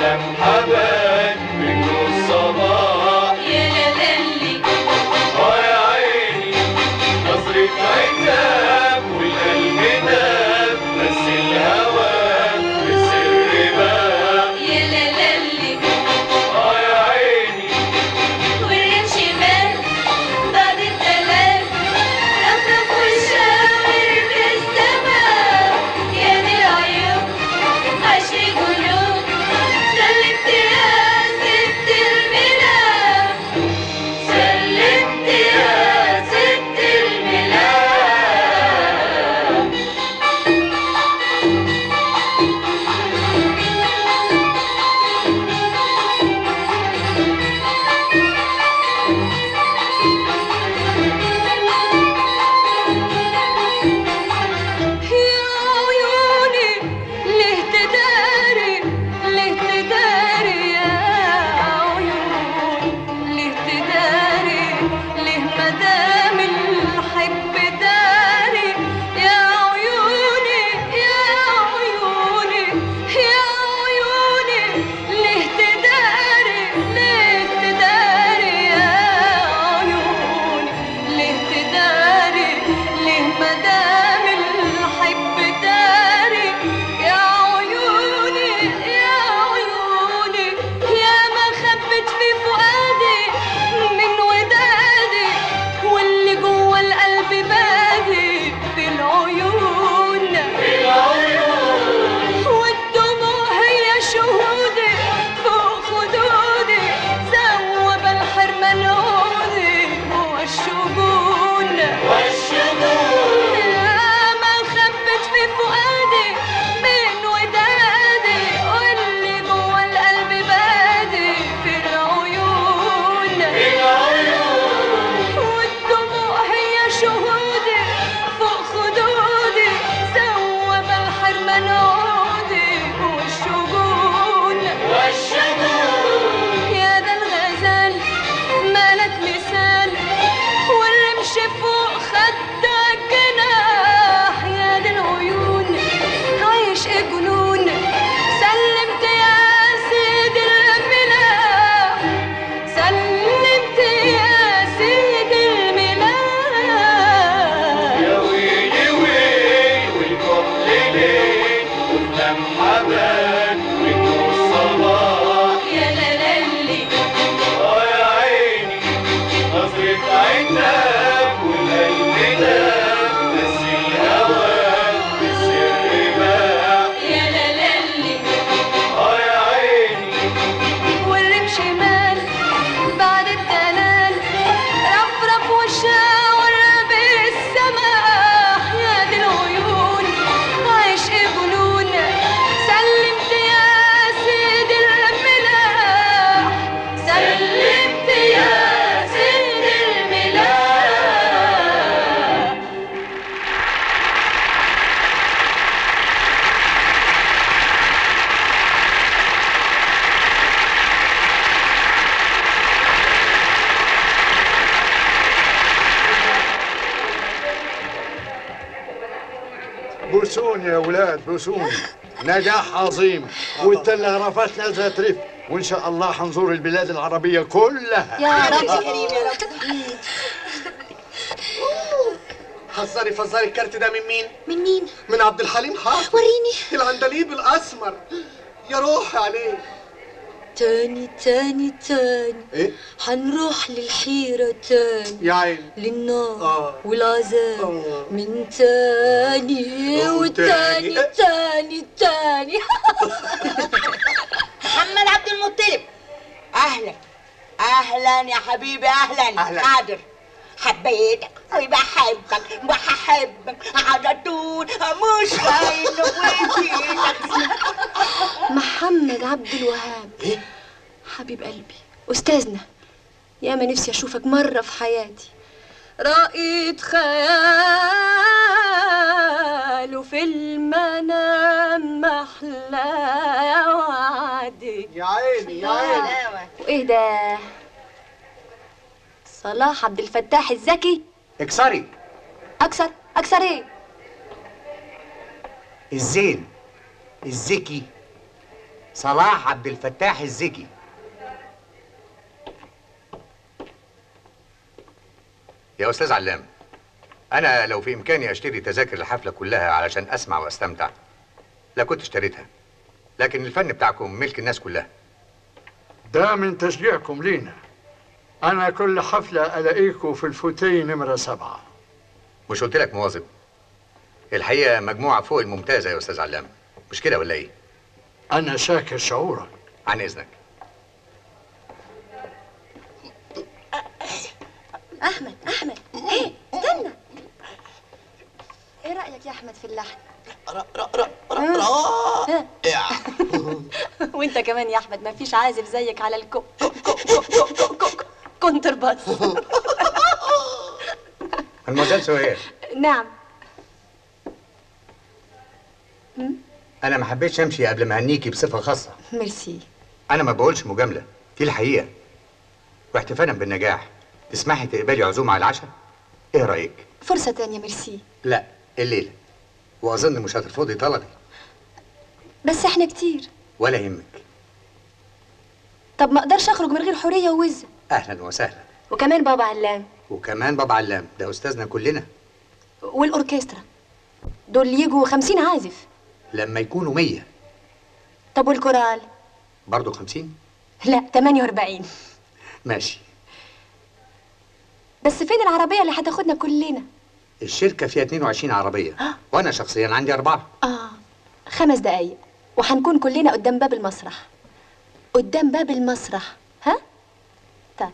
لمحة منه الصباح يا لالي اه يا عيني نظرة عتاب والقلب داب بس الهوى بالسر باب يا لالي اه يا عيني والريم شمال بعد الدلال رفرف والشاور بالسماء يا دي العيون عشر قلوب سلمت يا ست الميلاد سلمت يا ست الميلاد يا عيوني ليه تداري ليه تداري يا عيوني ليه تداري ليه مدام الحب داري يا عيوني يا عيوني يا عيوني ليه تداري ليه تداري يا عيوني ليه تداري ليه مدام الحب داري يا عيوني يا عيوني يا ما خبت في فؤادي من ودادي واللي جوه القلب بادي في العيون والدموع هي شهودي فوق خدودي ذوب الحرمان عودي والشجون والشموع يا ما خبت في فؤادي من ودادي واللي جوه القلب بادي في العيون والدموع هي شهودي فوق خدودي ذوب الحرمان عودي والشجون والشموع يا ذا الغزال مالك مثال والرمش فوق خدك جناح يا ذا العيون عايش ايه جنون سلمت يا سيدي الملاح سلمت يا سيدي الملاح يا ويلي ويلي والكحل ليل ولمحة بان منه الصباح يا لالي اه يا عيني نظرة عتاب والقلب داب بس الهوى بالسر باع يا لالي اه يا عيني والريم شمال بعد الدلال رفرف وشاور بالسماح يا دي العيون عايش ايه جنون سلمت يا سيدي الملاح سلمت يا سيدي الملاح بوسوني يا ولاد بوسوني نجاح عظيم والتلغرافات نازله ترف وان شاء الله حنزور البلاد العربيه كلها يا رب حذري فزري الكارت ده من مين؟ من مين؟ من عبد الحليم حافظ وريني العندليب الاسمر يا روحي عليه تاني تاني تاني ايه؟ حنروح للحيرة تاني يا عيني للنار آه. والعذاب آه. من تاني آه، وتاني وتاني. تاني تاني محمد عبد المطلب اهلا اهلا يا حبيبي اهلا أهلاً. حاضر حبيتك وبحبك وهحبك على طول مش هينويتك محمد عبد الوهاب ايه؟ حبيب قلبي أستاذنا يا ما نفسي أشوفك مرة في حياتي رأيت خيال وفي المنام محلى يا وعدي يا عيني يا عيني وإيه ده صلاح عبد الفتاح الزكي اكسري أكثر أكثر إيه الزين الزكي صلاح عبد الفتاح الزكي يا استاذ علام انا لو في امكاني اشتري تذاكر الحفله كلها علشان اسمع واستمتع لا كنت اشتريتها لكن الفن بتاعكم ملك الناس كلها ده من تشجيعكم لينا أنا كل حفلة ألاقيكم في الفوتيه نمرة سبعة مش قلت لك مواظب الحقيقه مجموعه فوق الممتازه يا استاذ علام مش كده ولا ايه أنا شاكر شعورك عن اذنك احمد احمد ايه استنى ايه رايك يا احمد في اللحن ها؟ وانت كمان يا احمد ما فيش عازف زيك على الكو كو كو كو كو كو كو كونتر باس المدام سهير نعم انا ما حبيتش امشي قبل ما اهنيكي بصفه خاصه ميرسي انا ما بقولش مجامله دي الحقيقه واحتفالا بالنجاح تسمحي تقبلي عزومه على العشاء ايه رايك فرصه تانية ميرسي لا الليله واظن مش هترفضي طلبي بس احنا كتير ولا يهمك طب ما اقدرش اخرج من غير حوريه ووزه اهلا وسهلا وكمان بابا علام وكمان بابا علام ده استاذنا كلنا والاوركسترا دول يجوا خمسين عازف لما يكونوا مية طب والكورال برضو خمسين لا 48 ماشي بس فين العربيه اللي هتاخدنا كلنا الشركة فيها 22 عربية آه. وأنا شخصيا عندي أربعة اه خمس دقايق وهنكون كلنا قدام باب المسرح قدام باب المسرح ها طيب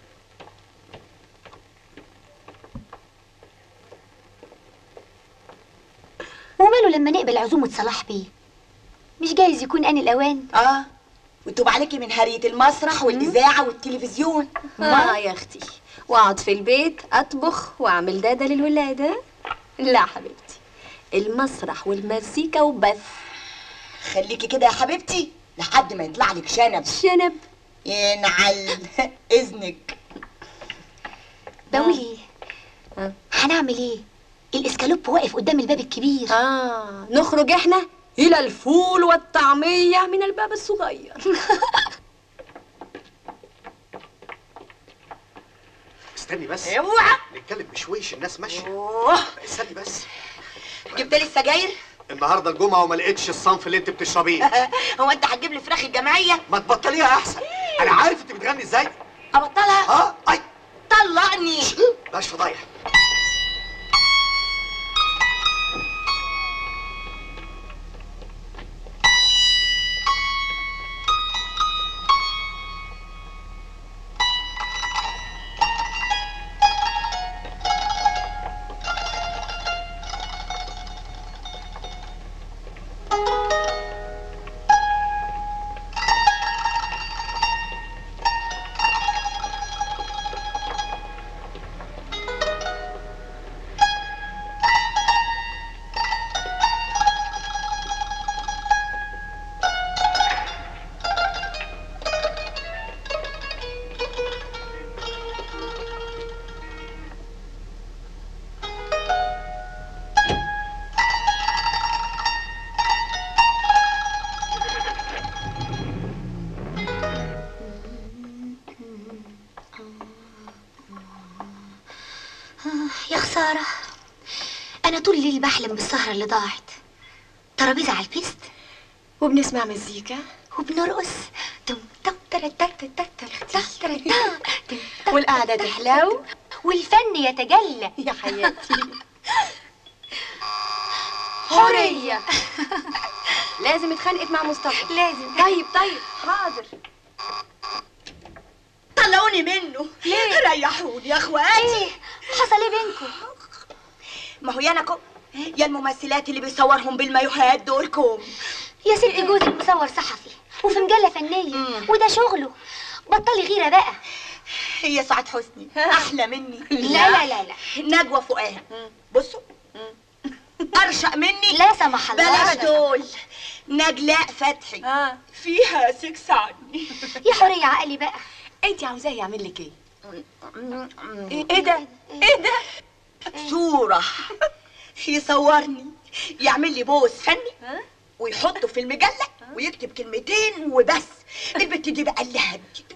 وماله لما نقبل عزومة صلاح بيه مش جايز يكون آن الأوان اه وتوب عليكي من هرية المسرح والإذاعة والتلفزيون اه يا اختي واقعد في البيت اطبخ واعمل داده للولاده لا حبيبتي المسرح والمزيكا وبس خليكي كده يا حبيبتي لحد ما يطلع لك شنب شنب ينعل إذنك بقول آه. ايه هنعمل ايه الاسكالوب واقف قدام الباب الكبير اه نخرج احنا الى الفول والطعميه من الباب الصغير استني بس اوعى نتكلم بشويش الناس ماشيه أوه. استني بس جبت لي السجاير النهارده الجمعه وما لقيتش الصنف اللي انت بتشربيه هو انت هتجيب لي فراخ الجمعيه ما تبطليها احسن انا عارف انت بتغني ازاي ابطلها اه اي طلقني بلاش فضايح يا خسارة أنا طول الليل بحلم بالسهرة اللي ضاعت ترابيزة على البيست وبنسمع مزيكا وبنرقص تم تم ترى تا تا تا تا تا ترى تا تم تا والقعده تحلو والفن يتجلى يا حياتي حوريه لازم اتخانقت مع مصطفى لازم طيب طيب حاضر طلعوني منه ليه ريحوني يا اخواتي ايه حصل ايه بينكم ما هو يانكم يا الممثلات اللي بيصورهم بالمايوهات دولكم يا ست جوزك مصور صحفي وفي مجلة فنية وده شغله بطلي غيرة بقى هي سعاد حسني احلى مني لا لا لا لا نجوى فؤاد بصوا ارشق مني لا سمح الله بلاش دول نجلاء فتحي اه فيها سكس عني يا حورية عقلي بقى انت عاوزاه يعمل لك ايه ايه ده ايه ده صورة يصورني يعمل لي بوس فني ويحطه في المجله ويكتب كلمتين وبس البت دي بقى لها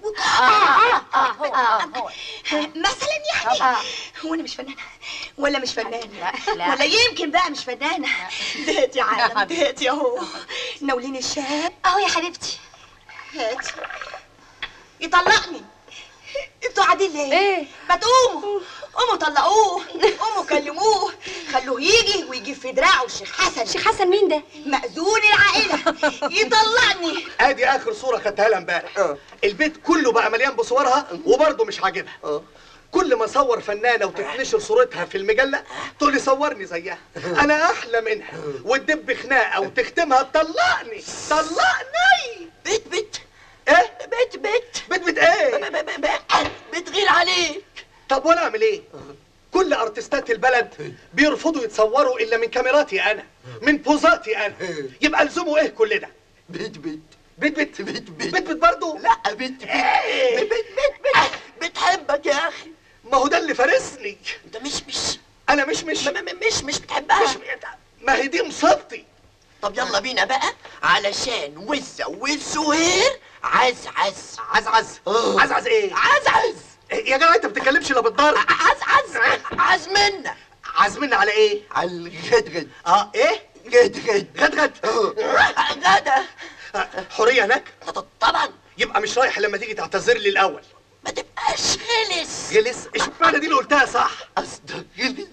مثلا يعني هو انا مش فنانه ولا مش فنانه ولا يمكن بقى مش فنانه دهت يا عالم دهت يا هو ناوليني الشاب اهو يا حبيبتي هاتي يطلقني انتوا قاعدين ليه؟ ايه؟ ما تقوموا قوموا طلقوه قوموا كلموه خلوه يجي ويجيب في دراعه الشيخ حسن شيخ حسن مين ده؟ مأذون العائلة يطلقني ادي اخر صوره خدتها لها امبارح البيت كله بقى مليان بصورها وبرضه مش عاجبها كل ما اصور فنانه وتتنشر صورتها في المجله تقول لي صورني زيها انا احلى منها وتدب خناقه وتختمها تطلقني طلقني بيت بيت ايه بيت بيت بت بت ايه ب- ب- ب- بتغير عليك طب وانا اعمل ايه كل ارتستات البلد بيرفضوا يتصوروا الا من كاميراتي انا من بوزاتي انا يبقى الزموا ايه كل ده بيت بيت بيت بيت بيت بيت بيت بيت برضه لا بيت بيت بيت بيت بيت بيت بتحبك يا اخي ما هو ده اللي فارسني انت مش مش انا مش مش م- م- مش مش بتحبها مش ما هي دي مصيبتي طب يلا بينا بقى علشان وزة والزهير عزعز عزعز آه. عزعز ايه عزعز يا جماعه انت بتتكلمش الا بالضرب عزعز عزمنا عازمنا على ايه على الغدغد اه ايه غدغد غد غد غدا آه، حوريه هناك طبعا يبقى مش رايح لما تيجي تعتذر لي الاول ما تبقاش غلس جلس اشمعنى دي اللي قلتها صح قصدك غلس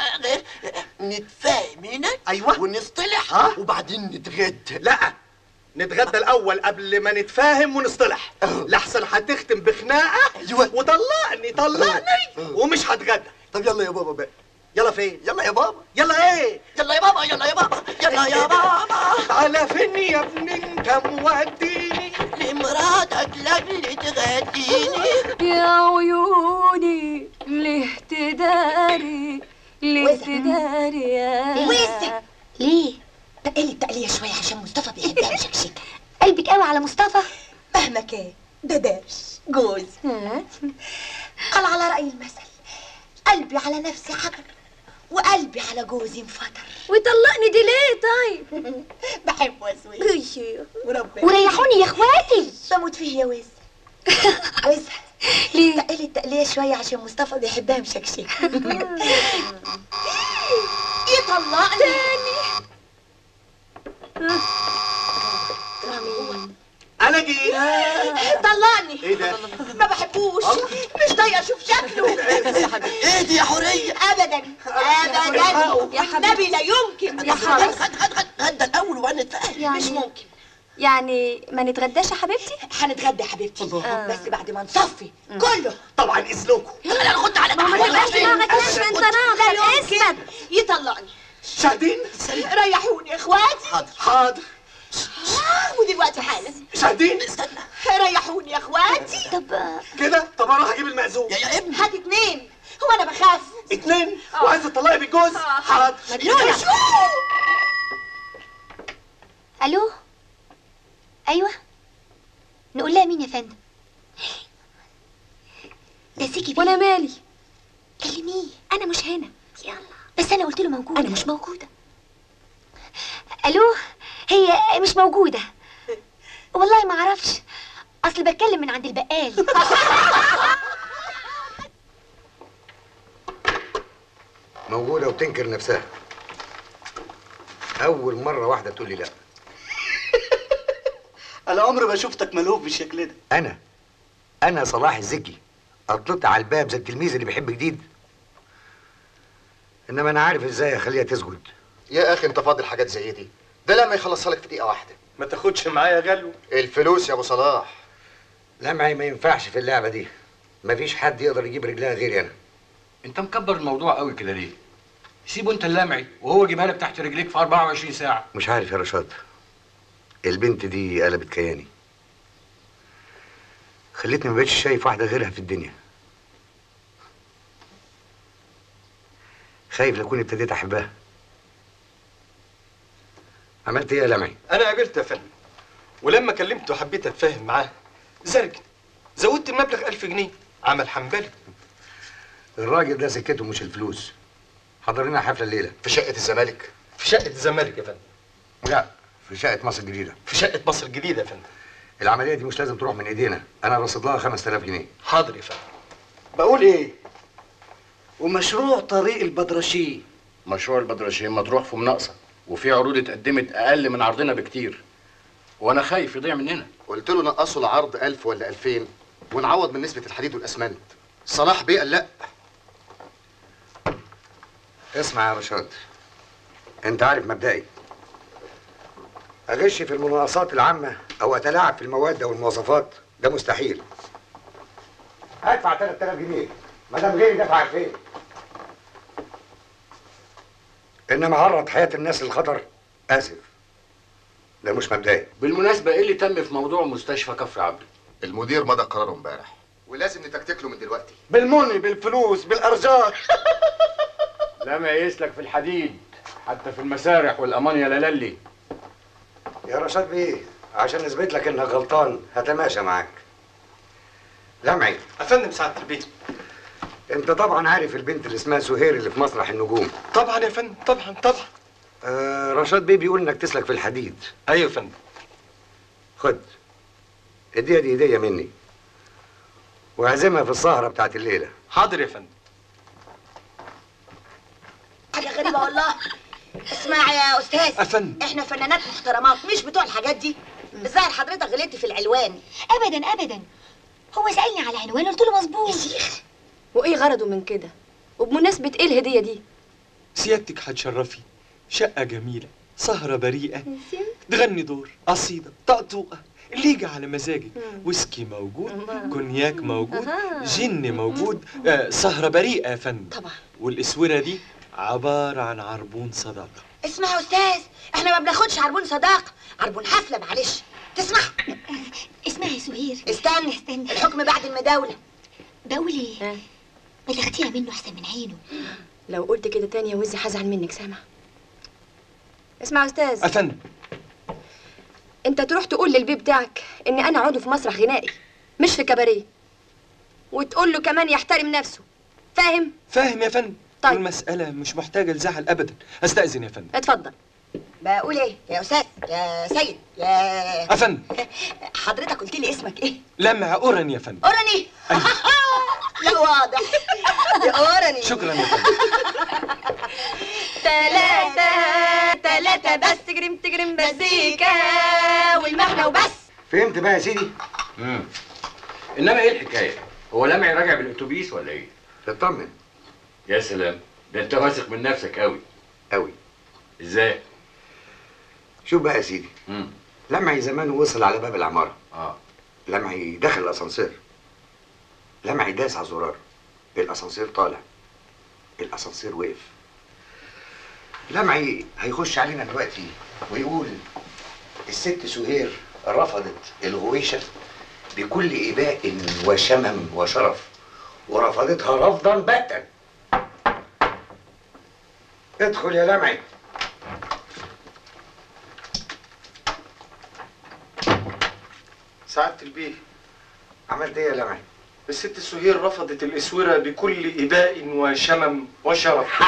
نتفاهم هنا أيوة. ونصطلح ها؟ وبعدين نتغدى لا نتغدى الاول قبل ما نتفاهم ونصطلح لحسن هتختم بخناقه أيوة. وطلقني طلقني ومش هتغدى طب يلا يا بابا بقى يلا فين يلا يا بابا يلا ايه يلا يا بابا يلا يا بابا يلا يا بابا على فين يا ابني انت موديني لمراتك لاجل تغديني يا عيوني ليه تداري ليه وزة. تداري يا وزة. ليه تقلي التقلية شوية عشان مصطفى بيحبها مشكشكة قلبك قوي على مصطفى مهما كان ده درس جوز قال على رأي المثل قلبي على نفسي حجر وقلبي على جوزي انفطر ويطلقني دي ليه طيب بحبه اسوي وربنا وريحوني يا اخواتي بموت فيه يا وز وز ليه تقلي التقلية شوية عشان مصطفى بيحبها مشكشكة يطلقني انا جيت طلقني ايه ده ما بحبوش مش طايقه اشوف شكله ايه دي يا حوريه ابدا ابدا يا حبيبتي. النبي لا يمكن يا خد حبيبتي خد خد خد غدا الاول وهنتفاهم يعني مش ممكن يعني ما نتغداش يا حبيبتي هنتغدى يا حبيبتي بس بعد ما نصفي كله طبعا اذنكم لا خد على ما تبقاش دماغك لازم انت لا ناقص اثبت يمكن يطلقني شاهدين ريحوني يا اخواتي حاضر حاضر آه، ودلوقتي حالا شاهدين استنى ريحوني يا اخواتي طب آه، كده طب انا هجيب المأذون يا يا ابني هات اتنين هو انا بخاف اتنين وعايز تطلقي بالجوز حاضر مجنونة الو ايوه نقول لها مين يا فندم ده سيكي بيه وانا مالي كلميه انا مش هنا يلا بس انا قلت له موجوده انا مش موجوده الو هي مش موجوده والله ما اعرفش اصل بتكلم من عند البقال موجودة وبتنكر نفسها أول مرة واحدة تقول لي لا انا عمري ما شفتك ملهوف بالشكل ده أنا أنا صلاح الزكي أطلت على الباب زي التلميذ اللي بيحب جديد إنما أنا عارف إزاي أخليها تسجد يا اخي انت فاضل حاجات زي دي ده لما يخلصها لك في دقيقه واحده ما تاخدش معايا غلو الفلوس يا ابو صلاح لمعي ما ينفعش في اللعبة دي مفيش حد يقدر يجيب رجلها غيري أنا انت مكبر الموضوع قوي كده ليه؟ سيبه انت اللمعي وهو يجيبها لك تحت رجليك في 24 ساعة مش عارف يا رشاد البنت دي قلبت كياني خلتني ما بقتش شايف واحدة غيرها في الدنيا خايف لأكون ابتديت أحبها عملت إيه يا لمعي؟ انا قابلته يا فندم ولما كلمته حبيت اتفاهم معاه زرجن زودت المبلغ ألف جنيه عمل حنبلي الراجل ده سكته مش الفلوس حضر لنا حفلة الليلة في شقه الزمالك في شقه الزمالك يا فندم لا في شقه مصر الجديده في شقه مصر الجديده يا فندم العمليه دي مش لازم تروح من ايدينا انا رصد لها 5000 جنيه حاضر يا فندم بقول ايه ومشروع طريق البدرشيه مشروع البدرشين مطروح في مناقصه وفي عروض اتقدمت اقل من عرضنا بكتير وانا خايف يضيع مننا قلت له نقصوا العرض 1000 ولا 2000 ونعوض من نسبة الحديد والأسمنت صلاح بيه قال لا اسمع يا رشاد انت عارف مبدئي اغش في المناقصات العامه او اتلاعب في المواد او المواصفات ده مستحيل هدفع 3000 جنيه ما دام غيري دفع 2000 انما عرض حياه الناس للخطر اسف ده مش مبدئي بالمناسبه ايه اللي تم في موضوع مستشفى كفر عبده المدير مضى قراره امبارح ولازم نتكتك له من دلوقتي بالمني بالفلوس بالارزاق لا ما يسلك في الحديد حتى في المسارح والامانيا لالي يا رشاد بيه عشان اثبت لك انك غلطان هتماشى معاك لمعي افندم سعاده البيت انت طبعا عارف البنت اللي اسمها سهير اللي في مسرح النجوم طبعا يا فندم طبعا طبعا آه رشاد بيه بيقول انك تسلك في الحديد ايوه يا فندم خد اديها دي هديه مني واعزمها في السهره بتاعت الليله حاضر يا فندم حاجة غريبة والله اسمع يا أستاذ أفندم. احنا فنانات محترمات مش بتوع الحاجات دي الظاهر حضرتك غلطت في العلوان ابدا ابدا هو سالني على عنوان قلت له مظبوط وايه غرضه من كده وبمناسبه ايه الهديه دي سيادتك هتشرفي شقه جميله سهره بريئه تغني دور قصيده طقطوقه اللي يجي على مزاجك ويسكي موجود كونياك موجود أها. جن موجود آه سهره بريئه يا فندم طبعا والاسوره دي عباره عن عربون صداقه اسمع يا أستاذ احنا ما بناخدش عربون صداقة عربون حفلة معلش تسمع اسمها يا سهير استنى استنى الحكم بعد المداولة بقول ايه بلغتيها منه احسن من عينه لو قلت كده تاني يا وزي هزعل منك سامع اسمع يا استاذ افندم انت تروح تقول للبي بتاعك ان انا عضو في مسرح غنائي مش في كباريه وتقول له كمان يحترم نفسه فاهم فاهم يا فندم طيب. والمساله مش محتاجه لزعل ابدا استاذن يا فندم اتفضل بقول ايه يا أستاذ يا سيد يا افندم حضرتك قلت لي اسمك ايه لمع اورن يا فندم أوراني لا واضح يا أوراني شكرا يا فندم تلاتة تلاتة بس تجرم تجرم مزيكا والمغنى وبس فهمت بقى يا سيدي امم انما ايه الحكايه هو لمعي راجع بالاتوبيس ولا ايه اطمن يا سلام ده انت واثق من نفسك قوي قوي ازاي شوف بقى يا سيدي امم لمعي زمان وصل على باب العماره اه لمعي دخل الاسانسير لمعي داس على الزرار الاسانسير طالع الاسانسير وقف لمعي هيخش علينا دلوقتي ويقول الست سهير رفضت الغويشه بكل اباء وشمم وشرف ورفضتها رفضا باتا ادخل يا لمعي سعاده البيه عملت ايه يا لمعي الست سهير رفضت الاسوره بكل اباء وشمم وشرف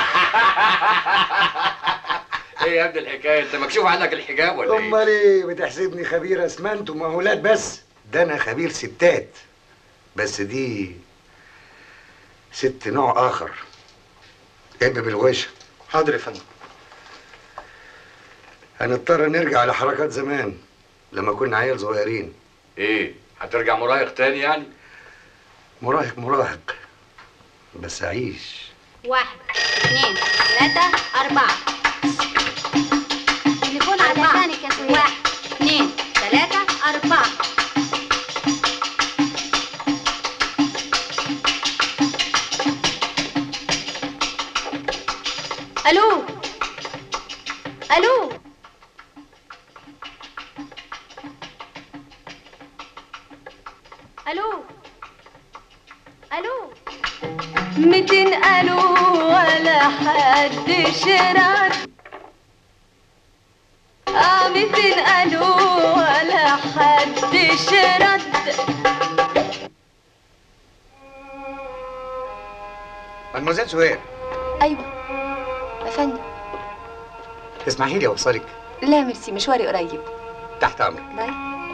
ايه يا ابني الحكايه انت مكشوف عنك الحجاب ولا ايه امال ايه بتحسبني خبير اسمنت ومهولات بس ده انا خبير ستات بس دي ست نوع اخر اب بالغش حاضر يا فندم هنضطر نرجع لحركات زمان لما كنا عيال صغيرين ايه هترجع مراهق تاني يعني مراهق مراهق بس اعيش واحد اثنين ثلاثة أربعة تليفون على لسانك يا سهير واحد اثنين ثلاثة أربعة الو الو الو الو ميتين الو ولا حد شرد اه ميتين الو ولا حد شرد مدموزيل سهير ايوه يا فندم تسمحي لي اوصلك لا ميرسي مشواري قريب تحت امرك باي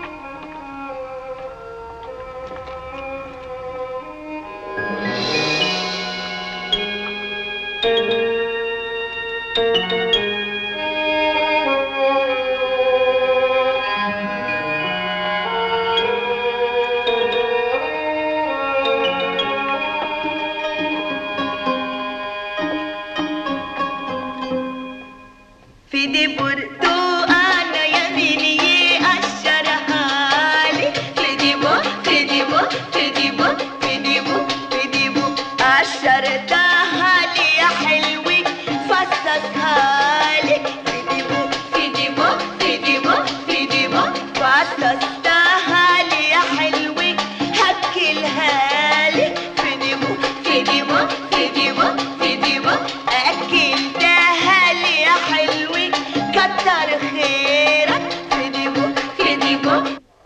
في دي برتقانة يا ميني قشرها لي في دي بو في دي بو في دي بو في دي بو في دي بو قشرتها لي يا حلوي فصصها لي في دي بو في دي بو في دي بو في دي بو فصصتها لي يا حلوي هكلها لي في دي بو في دي بو في دي بو في دي بو اكلتها لي يا حلوي كتر خيرك في دي بو في دي بو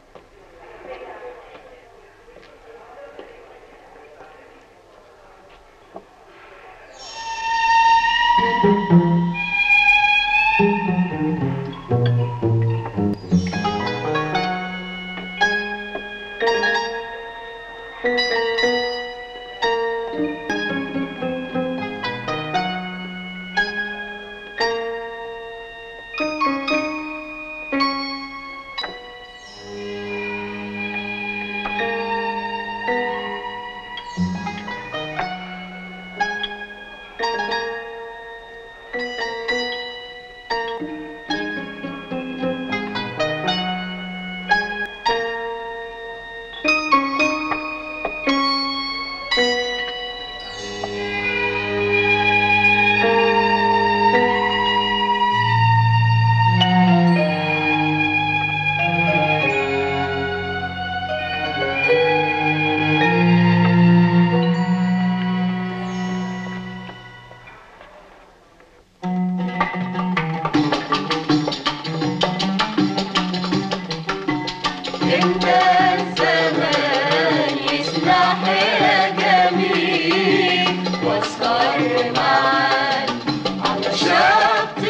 انت الزمان يسمح يا جميل واسهر معاك على شط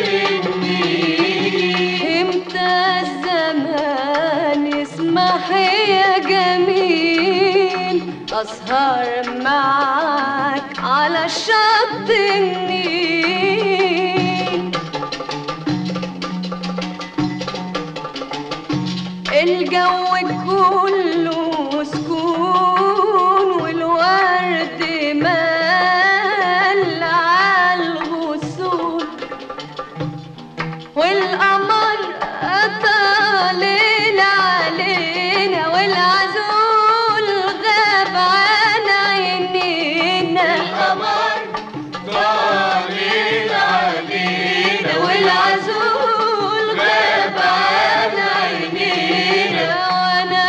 النيل امتى الزمان يسمح يا جميل اسهر معاك على شط النيل الجو كله سكون والورد مال عالغصون والقمر طالع علينا والعزول غاب عن عينينا القمر طالع علينا والعزول غاب عن عينينا وانا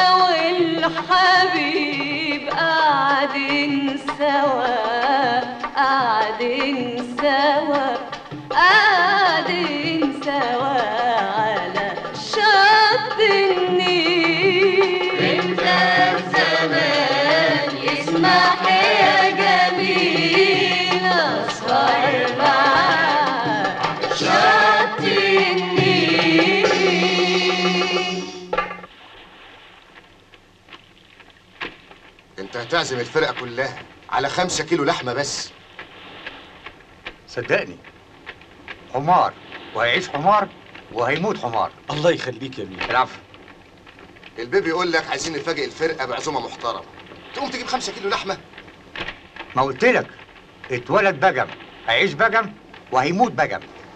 والحبيب قاعدين سوا قاعدين سوا قاعدين سوا على شط النيل انت الزمان يسمح يا جميل اسهر معاك شط النيل انت هتعزم الفرقه كلها على خمسة كيلو لحمه بس صدقني حمار وهيعيش حمار وهيموت حمار الله يخليك يا مين العفو البيبي يقول لك عايزين نفاجئ الفرقه بعزومه محترمه تقوم تجيب خمسة كيلو لحمه ما قلت لك اتولد بجم هيعيش بجم وهيموت بجم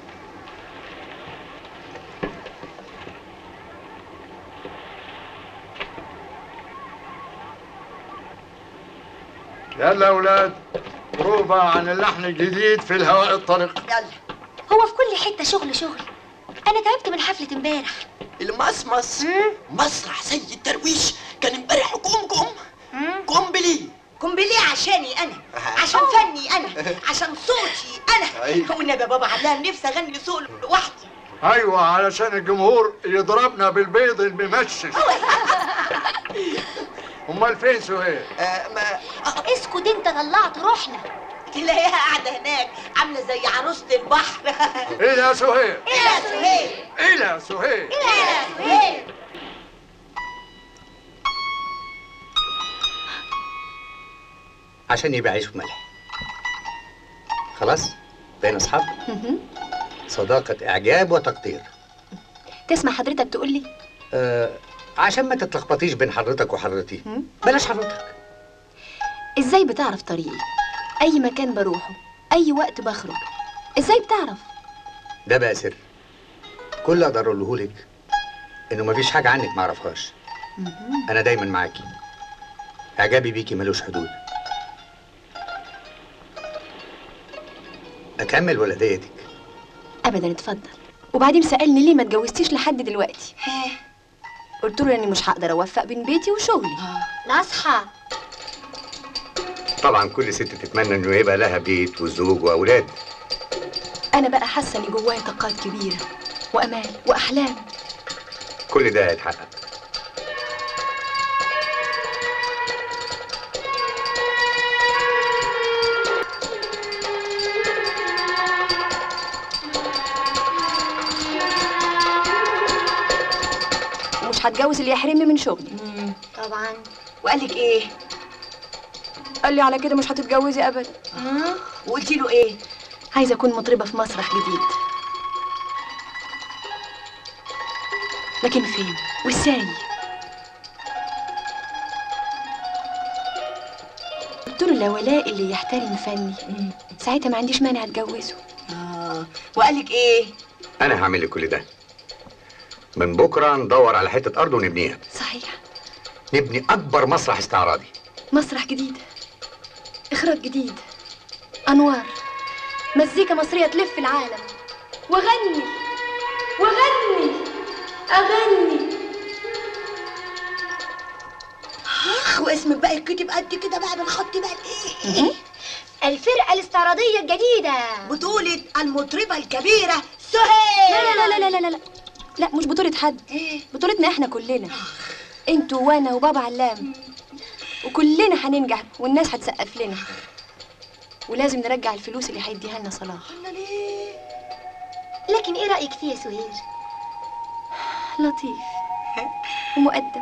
يلا يا اولاد بروفا عن اللحن الجديد في الهواء الطريق يلا هو في كل حته شغل شغل انا تعبت من حفله امبارح المصمص مسرح زي الدرويش كان امبارح كوم كوم كومبلي قنبليه عشاني انا عشان فني انا عشان صوتي انا أيوة. والنبي يا بابا علام نفسي اغني صوت لوحدي ايوه علشان الجمهور يضربنا بالبيض الممشش امال فين سهير اسكت انت طلعت روحنا تلاقيها قاعده هناك عامله زي عروسه البحر ايه يا سهير ايه يا سهيل ايه يا سهير ايه يا سهيل عشان يبقى عيش وملح خلاص بين اصحاب صداقة اعجاب وتقدير تسمع حضرتك تقول لي آه عشان ما تتلخبطيش بين حضرتك وحضرتي بلاش حضرتك ازاي بتعرف طريقي اي مكان بروحه اي وقت بخرج ازاي بتعرف ده بقى سر كل اللي اقدر اقوله لك انه مفيش حاجة عنك ما اعرفهاش انا دايما معاكي اعجابي بيكي ملوش حدود اكمل ولا ديتك ابدا اتفضل وبعدين سالني ليه ما اتجوزتيش لحد دلوقتي قلت له اني مش هقدر اوفق بين بيتي وشغلي نصحى طبعا كل ست تتمنى انه يبقى لها بيت وزوج واولاد انا بقى حاسه ان جوايا طاقات كبيره وامال واحلام كل ده هيتحقق ومش هتجوز اللي يحرمني من شغلي طبعا وقال لك ايه قال لي على كده مش هتتجوزي ابدا وقلتي له ايه عايزه اكون مطربه في مسرح جديد لكن فين وازاي قلت له لا ولاء اللي يحترم فني ساعتها ما عنديش مانع اتجوزه اه وقال لك ايه انا هعمل لك كل ده من بكره ندور على حته ارض ونبنيها صحيح نبني اكبر مسرح استعراضي مسرح جديد اخراج جديد انوار مزيكا مصريه تلف العالم واغني واغني اغني اخ واسمك بقى يتكتب قد كده بقى بالخط بقى الايه الفرقة الاستعراضية الجديدة بطولة المطربة الكبيرة سهيل لا لا لا لا لا لا لا لا مش بطولة حد بطولتنا احنا كلنا انتوا وانا وبابا علام وكلنا هننجح والناس هتسقف لنا ولازم نرجع الفلوس اللي هيديها لنا صلاح لكن ايه رأيك فيه يا سهير؟ لطيف ومؤدب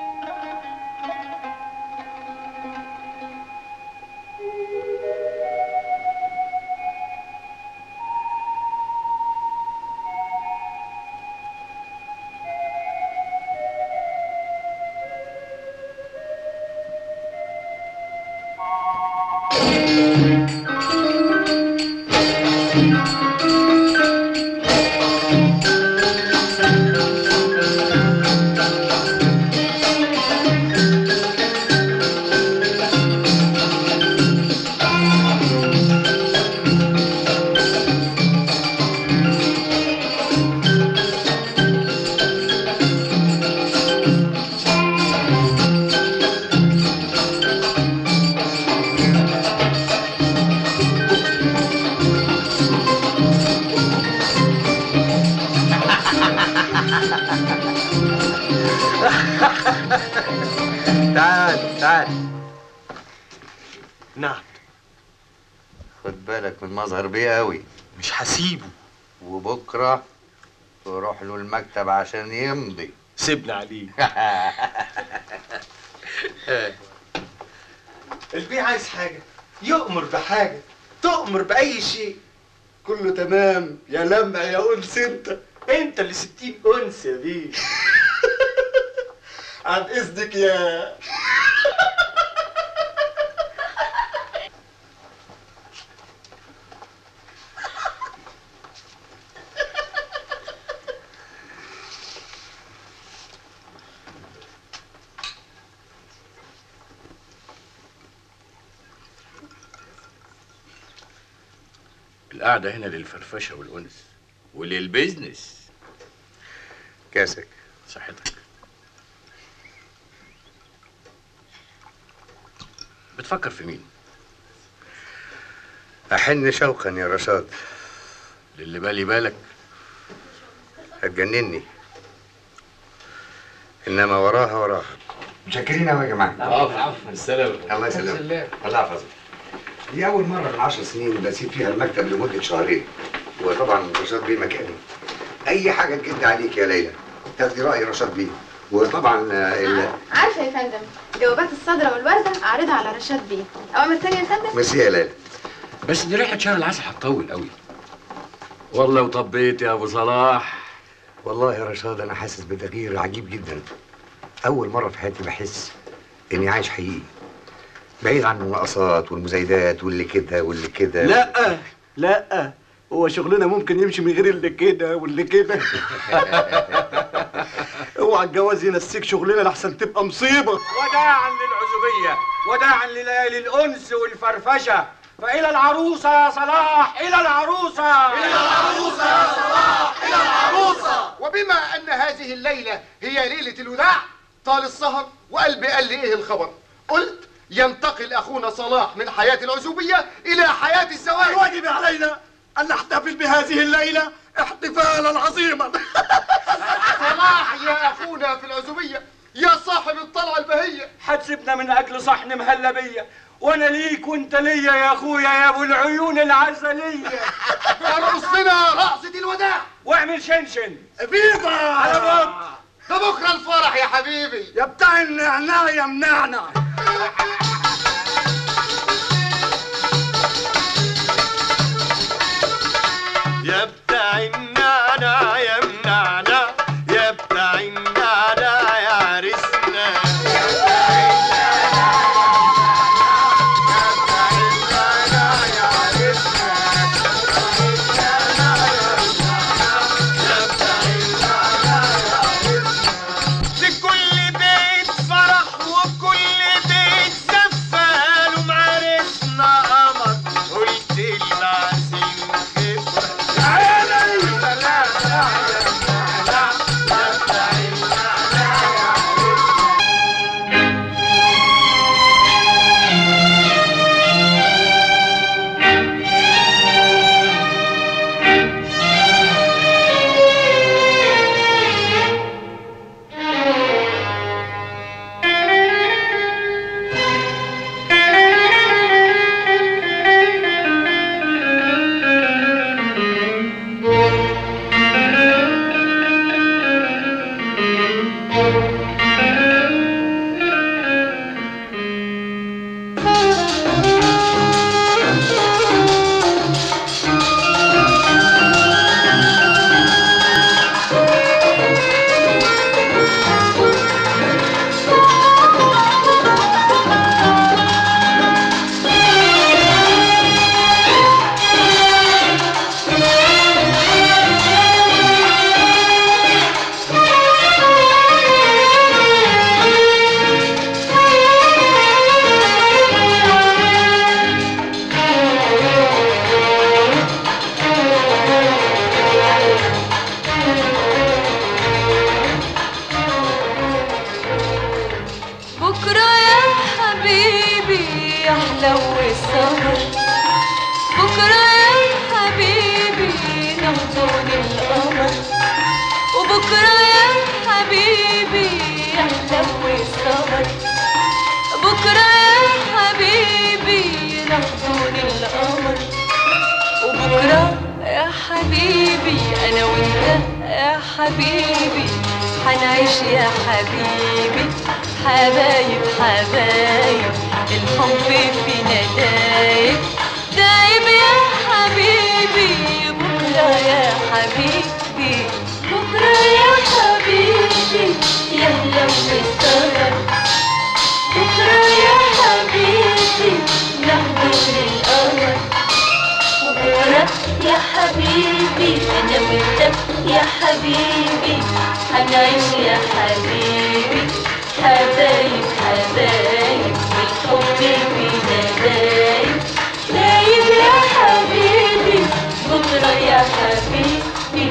تعال تعال نعم خد بالك من مظهر بيه قوي مش هسيبه وبكره تروح له المكتب عشان يمضي سيبنا عليه البيه عايز حاجة يؤمر بحاجة تؤمر بأي شيء كله تمام يا لمع يا انس انت انت اللي ستين انس يا بيه عن اذنك يا القعدة هنا للفرفشة والأنس وللبزنس كاسك صحتك بتفكر في مين؟ أحن شوقا يا رشاد للي بالي بالك هتجنني إنما وراها وراها متشكرين أوي يا جماعة عفوا عفوا السلام الله يسلمك الله يحفظك دي أول مرة من عشر سنين بسيب فيها المكتب لمدة شهرين وطبعا رشاد بيه مكاني أي حاجة تجد عليك يا ليلى تاخدي رأي رشاد بيه وطبعا آه، ال- عارفه يا فندم جوابات الصدرة والوردة اعرضها على رشاد بيه اوامر تانية يا فندم ميرسي يا ليلى بس دي ريحه شهر العسل هتطول قوي والله وطبيت يا ابو صلاح والله يا رشاد انا حاسس بتغيير عجيب جدا اول مره في حياتي بحس اني عايش حقيقي بعيد عن المناقصات والمزايدات واللي كده واللي كده لا لا هو شغلنا ممكن يمشي من غير اللي كده واللي كده اوعى الجواز ينسيك شغلنا لحسن تبقى مصيبه وداعا للعزوبية وداعا لليالي الأنس والفرفشة فإلى العروسة يا صلاح إلى العروسة إلى العروسة يا صلاح إلى العروسة وبما أن هذه الليلة هي ليلة الوداع طال السهر وقلبي قال لي إيه الخبر قلت ينتقل أخونا صلاح من حياة العزوبية إلى حياة الزواج الواجب علينا أن نحتفل بهذه الليلة احتفالا عظيما صلاح يا أخونا في العزوبية يا صاحب الطلعة البهية هتسيبنا من أجل صحن مهلبية وأنا ليك وأنت ليا يا أخويا يا أبو العيون العسلية ارقص لنا رقصة الوداع واعمل شنشن فيفا على بط ده بكرة الفرح يا حبيبي يا بتاع النعناع يا منعنع يا بتاع النعنع يا منعنع يا بتاع النعنع يا عرسنا لكل بيت فرح وكل بيت زفال ومعرسنا قمر قلت المعزم بكرة يا حبيبي يحلو السهر بكرة يا حبيبي نحضن القمر وبكرة يا حبيبي يحلو السهر بكرة يا حبيبي نحضن القمر وبكرة يا حبيبي أنا وأنت يا حبيبي حنعيش يا حبيبي حبايب حبايب الحب فينا دايب دايب يا حبيبي بكرة يا حبيبي بكرة يا حبيبي يهلا السهر بكرة يا حبيبي نحضر القمر وبكرة يا حبيبي أنا وأنت يا حبيبي هنعيش يا حبيبي حبايب حبايب الحب فينا دايب دايب يا حبيبي بكرة يا حبيبي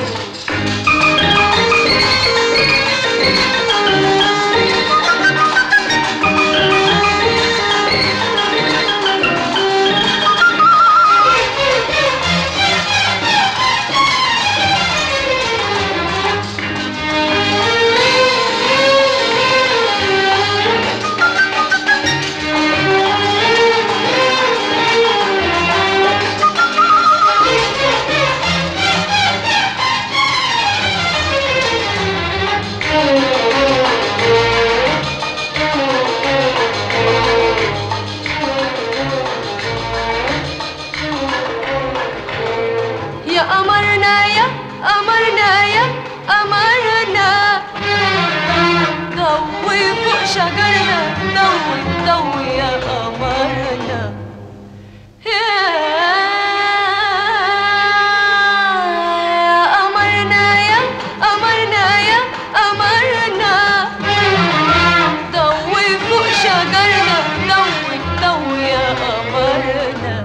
شجرنا ضوي ضوي يا قمرنا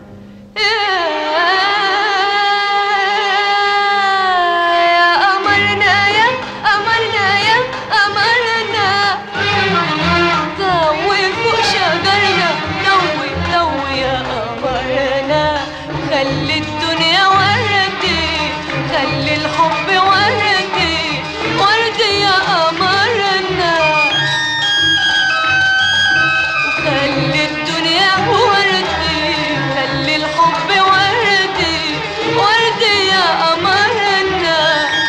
يا قمرنا يا قمرنا يا قمرنا ضوي فوق شجرنا ضوي ضوي يا قمرنا خلي الدنيا وردي خلي الحب وردي وردي يا قمرنا خلي الدنيا وردي خلي الحب وردي وردي يا قمرنا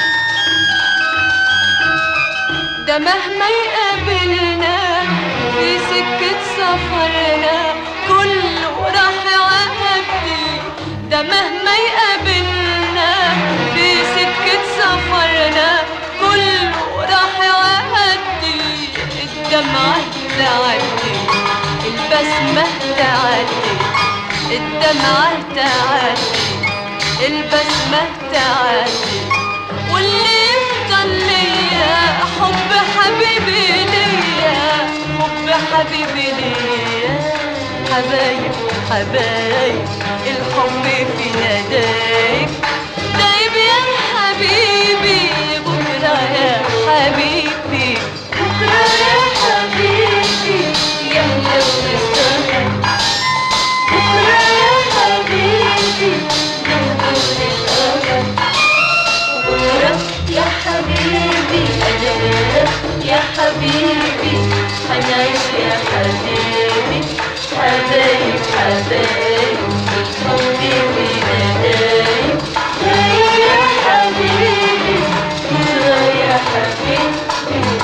ده مهما يقابلنا في سكة سفرنا كله راح يعدي ده مهما يقابلنا في سكة سفرنا كله راح يعدي الدمعة تعدي البسمة تعدي الدمعة تعدي البسمة تعدي واللي يفضل ليا حب حبيبي ليا حب حبيبي ليا حبايب حبايب الحب في ندايك دايب يا حبيبي بكرة يا حبيبي بكرة يا حبيبي يا لو السهر بكرة يا حبيبي يا لو السهر بكرة يا حبيبي أنا يا حبيبي هنعيش يا حبيبي حبايب حبايب الحب في ندايب دايب يا حبيبي بكرة يا حبيبي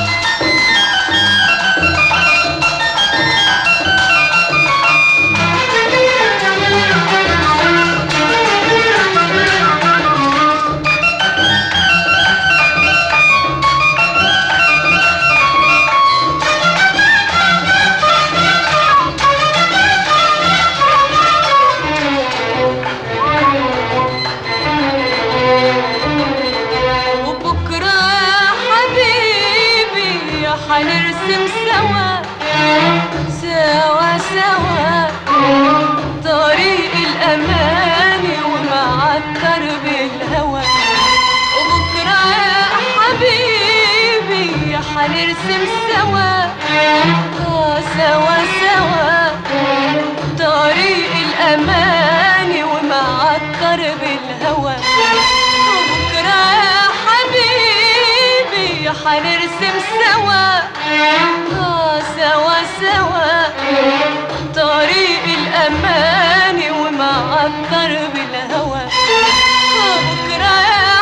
وبكرة يا حبيبي حنرسم سوا سوا سوا طريق الأماني ومعطر بالهوى وبكرة يا حبيبي حنرسم سوا آه سوا سوا طريق الأماني ومعطر بالهوى وبكرة يا حبيبي حنرسم سوا آه سوا سوا طريق الأماني ومعطر بالهوى بكرة يا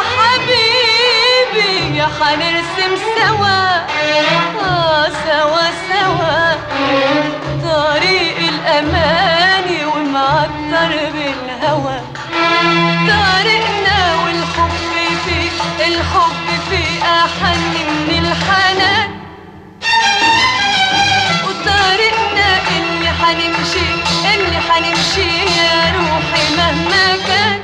حبيبي حنرسم سوا آه سوا سوا طريق الأماني ومعطر بالهوى طريقنا والحب فيه الحب فيه أحن من الحنان وطريقنا اللي حنمشي اللي حنمشي يا روحي مهما كان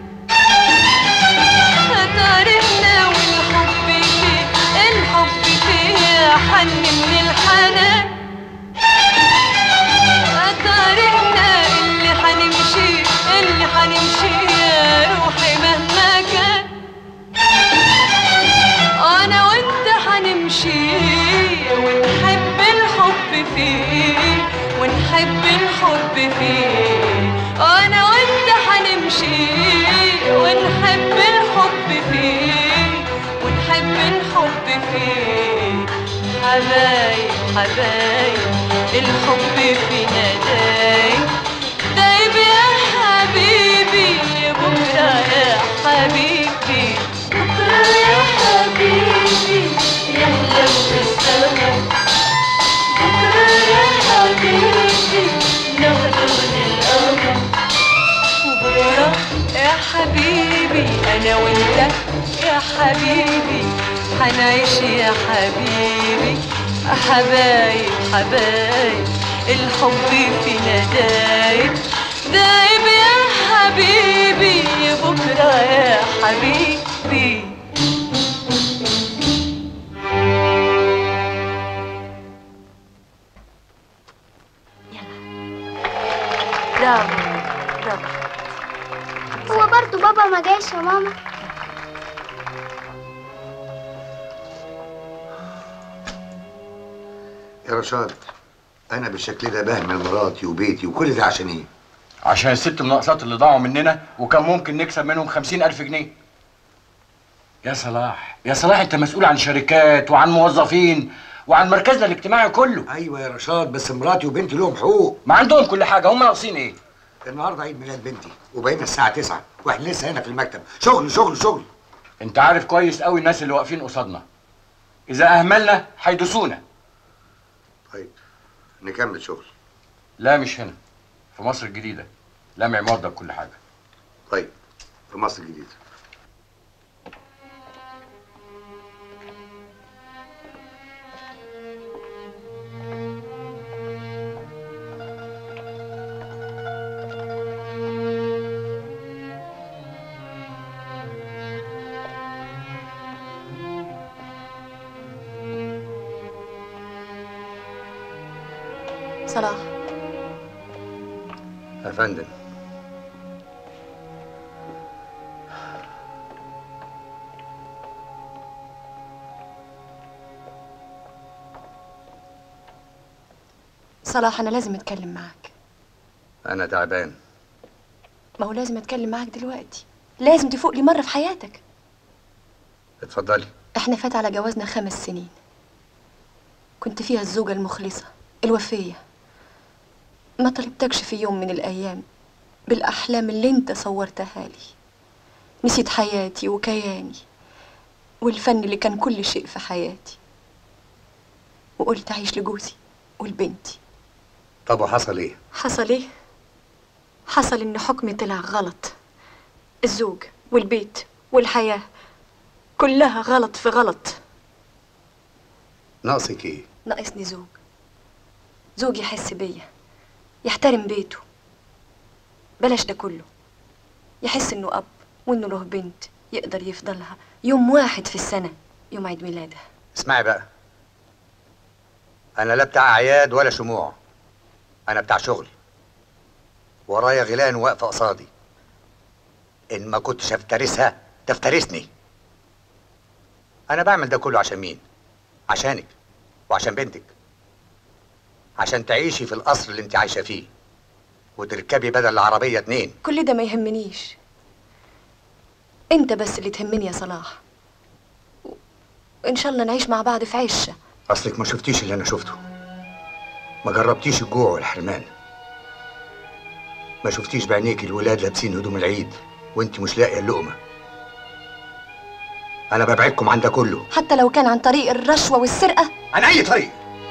طريقنا والحب فيه الحب فيه أحن من الحنان طريقنا اللي حنمشي اللي حنمشي يا روحي مهما كان انا وانت حنمشي ونحب الحب فيه ونحب الحب فيه انا وانت حنمشي ونحب الحب فيه ونحب الحب فيه حبايب حبايب الحب في ندايب دايب يا حبيبي بكرة يا حبيبي بكرة يا حبيبي يحلم بالسهر بكرة يا حبيبي ناخده للقمر وبكرة يا حبيبي أنا وأنت يا حبيبي حنعيش يا حبيبي حبايب حبايب الحب في ندايب دايب يا حبيبي بكرة يا حبيبي برافو برافو هو برضه بابا ما جاش يا ماما يا رشاد انا بالشكل ده بهمل مراتي وبيتي وكل ده عشان ايه عشان الست الناقصات اللي ضاعوا مننا وكان ممكن نكسب منهم خمسين ألف جنيه يا صلاح يا صلاح انت مسؤول عن شركات وعن موظفين وعن مركزنا الاجتماعي كله ايوه يا رشاد بس مراتي وبنتي لهم حقوق ما عندهم كل حاجه هم ناقصين ايه النهارده عيد ميلاد بنتي وبقينا الساعه 9 واحنا لسه هنا في المكتب شغل شغل شغل انت عارف كويس قوي الناس اللي واقفين قصادنا اذا اهملنا هيدوسونا طيب نكمل شغل لا مش هنا في مصر الجديده لمع موضب كل حاجه طيب في مصر الجديده صلاح يا فندم صلاح انا لازم اتكلم معاك انا تعبان ما هو لازم اتكلم معاك دلوقتي لازم تفوق لي مره في حياتك اتفضلي احنا فات على جوازنا خمس سنين كنت فيها الزوجة المخلصة الوفية ما طلبتكش في يوم من الأيام بالأحلام اللي انت صورتها لي نسيت حياتي وكياني والفن اللي كان كل شيء في حياتي وقلت أعيش لجوزي ولبنتي طب وحصل ايه حصل ايه؟ حصل ان حكمي طلع غلط الزوج والبيت والحياة كلها غلط في غلط ناقصك ايه ناقصني زوج زوج يحس بيا يحترم بيته بلاش ده كله يحس انه اب وانه له بنت يقدر يفضلها يوم واحد في السنة يوم عيد ميلادها اسمعي بقى انا لا بتاع اعياد ولا شموع انا بتاع شغل ورايا غيلان واقفه قصادي ان ما كنتش افترسها تفترسني انا بعمل ده كله عشان مين عشانك وعشان بنتك عشان تعيشي في القصر اللي انت عايشه فيه وتركبي بدل العربيه اتنين كل ده ما يهمنيش انت بس اللي تهمني يا صلاح و- ان شاء الله نعيش مع بعض في عشه اصلك ما شفتيش اللي انا شفته ما جربتيش الجوع والحرمان ما شفتيش بعينيك الولاد لابسين هدوم العيد وانت مش لاقيه اللقمه انا ببعدكم عن ده كله حتى لو كان عن طريق الرشوه والسرقه عن اي طريق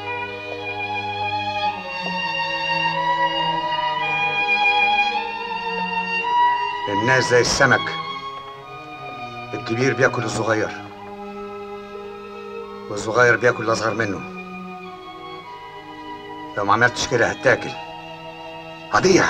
الناس زي السمك الكبير بياكل الصغير والصغير بياكل الاصغر منه لو ما عملتش كده هتاكل هضيع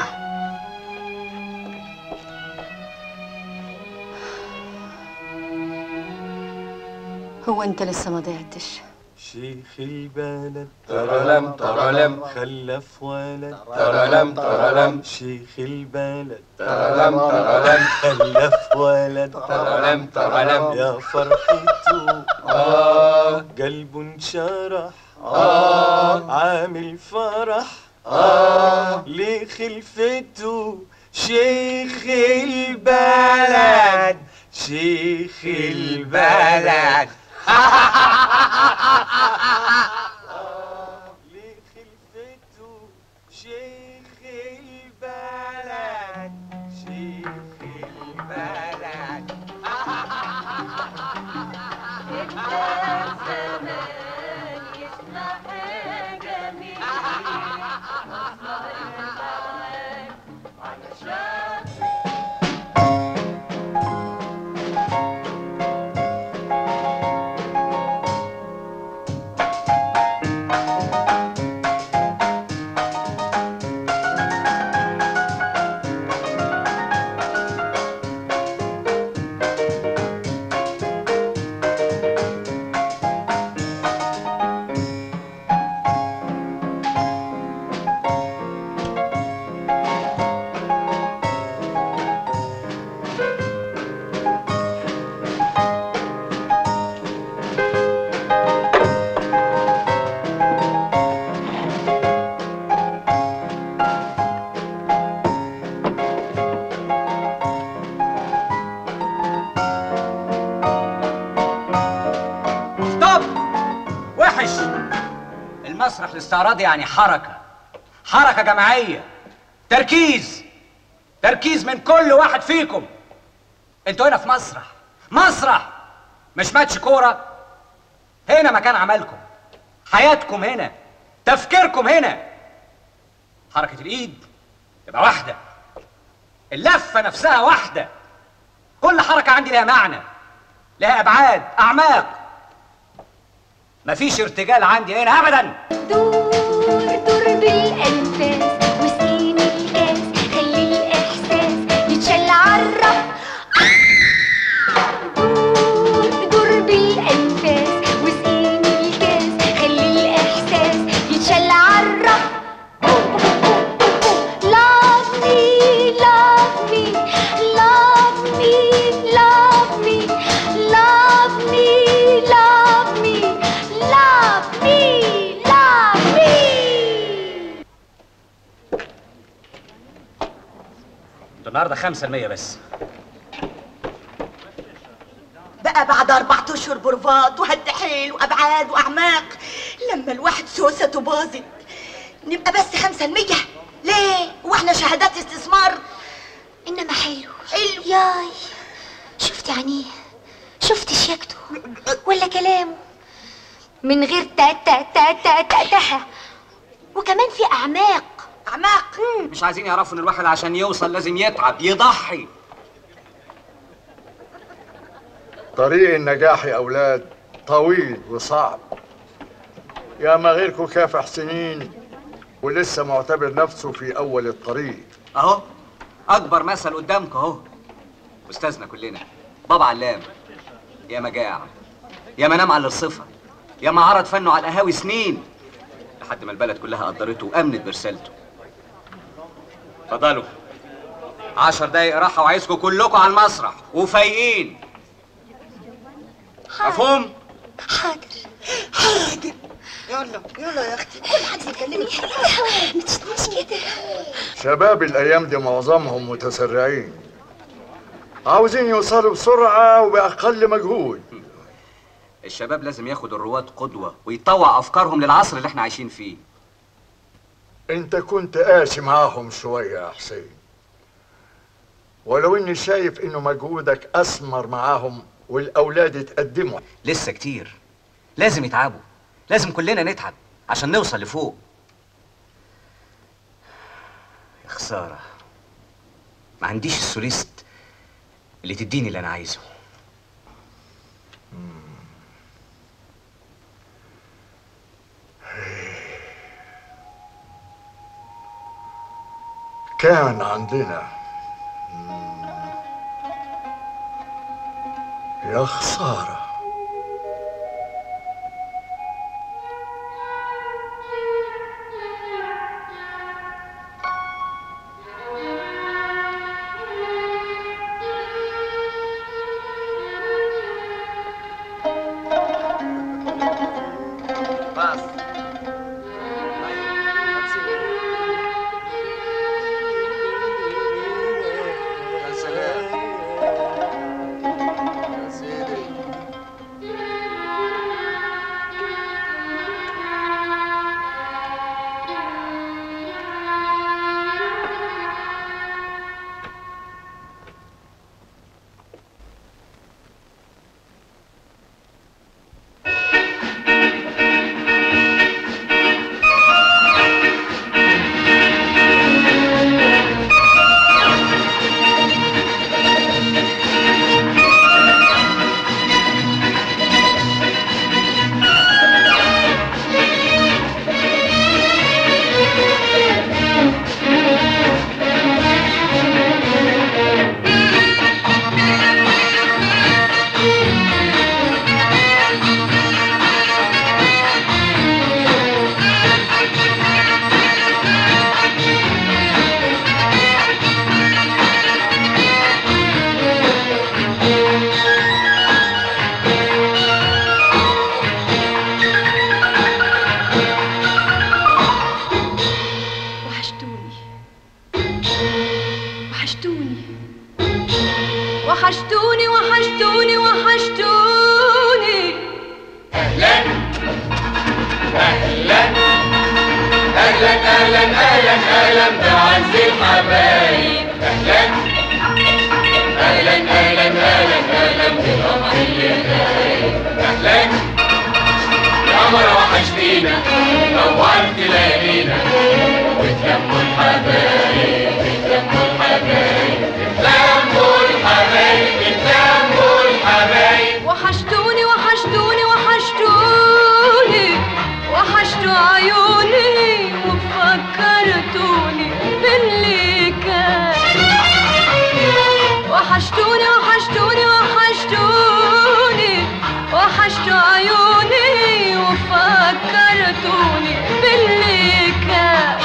هو انت لسه ما ضيعتش شيخ البلد ترلم ترلم خلف ولد ترلم ترلم شيخ البلد ترلم ترلم خلف ولد ترلم ترلم يا فرحته آه قلبه انشرح آه عامل فرح آه لخلفته شيخ البلد شيخ البلد لخلفته شيخ البلد شيخ البلد الاستعراض يعني حركة حركة جماعية تركيز تركيز من كل واحد فيكم انتوا هنا في مسرح مسرح مش ماتش كورة هنا مكان عملكم حياتكم هنا تفكيركم هنا حركة الإيد تبقى واحدة اللفة نفسها واحدة كل حركة عندي لها معنى لها أبعاد أعماق مفيش ارتجال عندي هنا أبدا دور بالأنفاس وسقيني الكاس خلي الإحساس يتشل عالرف دور دور بالأنفاس وسقيني الكاس خلي الإحساس يتشل عالرف Love me, love me, love me, love me, love me, love me, love me, love me. انتوا النهارده 5% بس بقى بعد أربعة أشهر بروفات وهالتحيل وأبعاد وأعماق لما الواحد سوسته باظت نبقى بس خمسة المية ليه؟ وإحنا شهادات استثمار إنما حلو حلو ياي شفت عينيه شفت شياكته ولا كلامه من غير تا تا تا تا تا تها وكمان في أعماق أعماق مش عايزين يعرفوا ان الواحد عشان يوصل لازم يتعب يضحي طريق النجاح يا أولاد طويل وصعب يا ما غيركم كافح سنين ولسه معتبر نفسه في أول الطريق اهو اكبر مثل قدامكم اهو استاذنا كلنا بابا علام يا ما جاع يا ما نام على الصفه يا ما عرض فنه على القهاوي سنين لحد ما البلد كلها قدرته وامنت برسالته اتفضلوا عشر دقايق راحه وعايزكم كلكم على المسرح وفايقين مفهوم حاضر حاضر يلا يلا يا أختي كل حد يكلمك مش كده شباب الأيام دي معظمهم متسرعين عاوزين يوصلوا بسرعة وبأقل مجهود الشباب لازم ياخد الرواد قدوه ويطوع افكارهم للعصر اللي احنا عايشين فيه انت كنت قاسي معاهم شوية يا حسين ولو اني شايف انه مجهودك اثمر معاهم والاولاد اتقدموا لسه كتير لازم يتعبوا لازم كلنا نتعب عشان نوصل لفوق يا خسارة ما عنديش السوليست اللي تديني اللي أنا عايزه كان عندنا يا خسارة بس يا سلام يا سيدي وحشتوني وحشتوني وحشتوني وحشتوني وحشتوني اهلا اهلا اهلا اهلا اهلا اهلا بعز الحبايب اهلا اهلا اهلا اهلا اهلا بالقمر اللي غايب اهلا يا قمر وحشتينا نورت ليالينا وتلموا الحبايب اتلموا الحبايب اتلموا الحبايب اتلموا الحبايب وحشتوني وحشتوني وحشتوني وحشتوا عيوني وفكرتوني باللي كان وحشتوني وحشتوني وحشتوني وحشتوا عيوني وفكرتوني باللي كان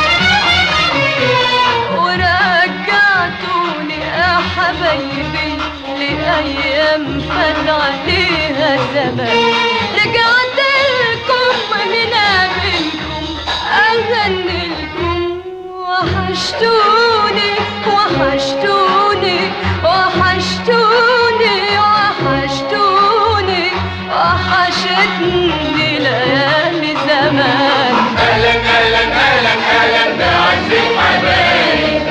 ورجعتوني يا حبايبي لأيام فات عليها زمان رجعت لكم هنا منكم أغني لكم وحشتوني وحشتوني وحشتوني وحشتوني وحشتني ليالي زمان اهلا اهلا اهلا اهلا بعز الحبايب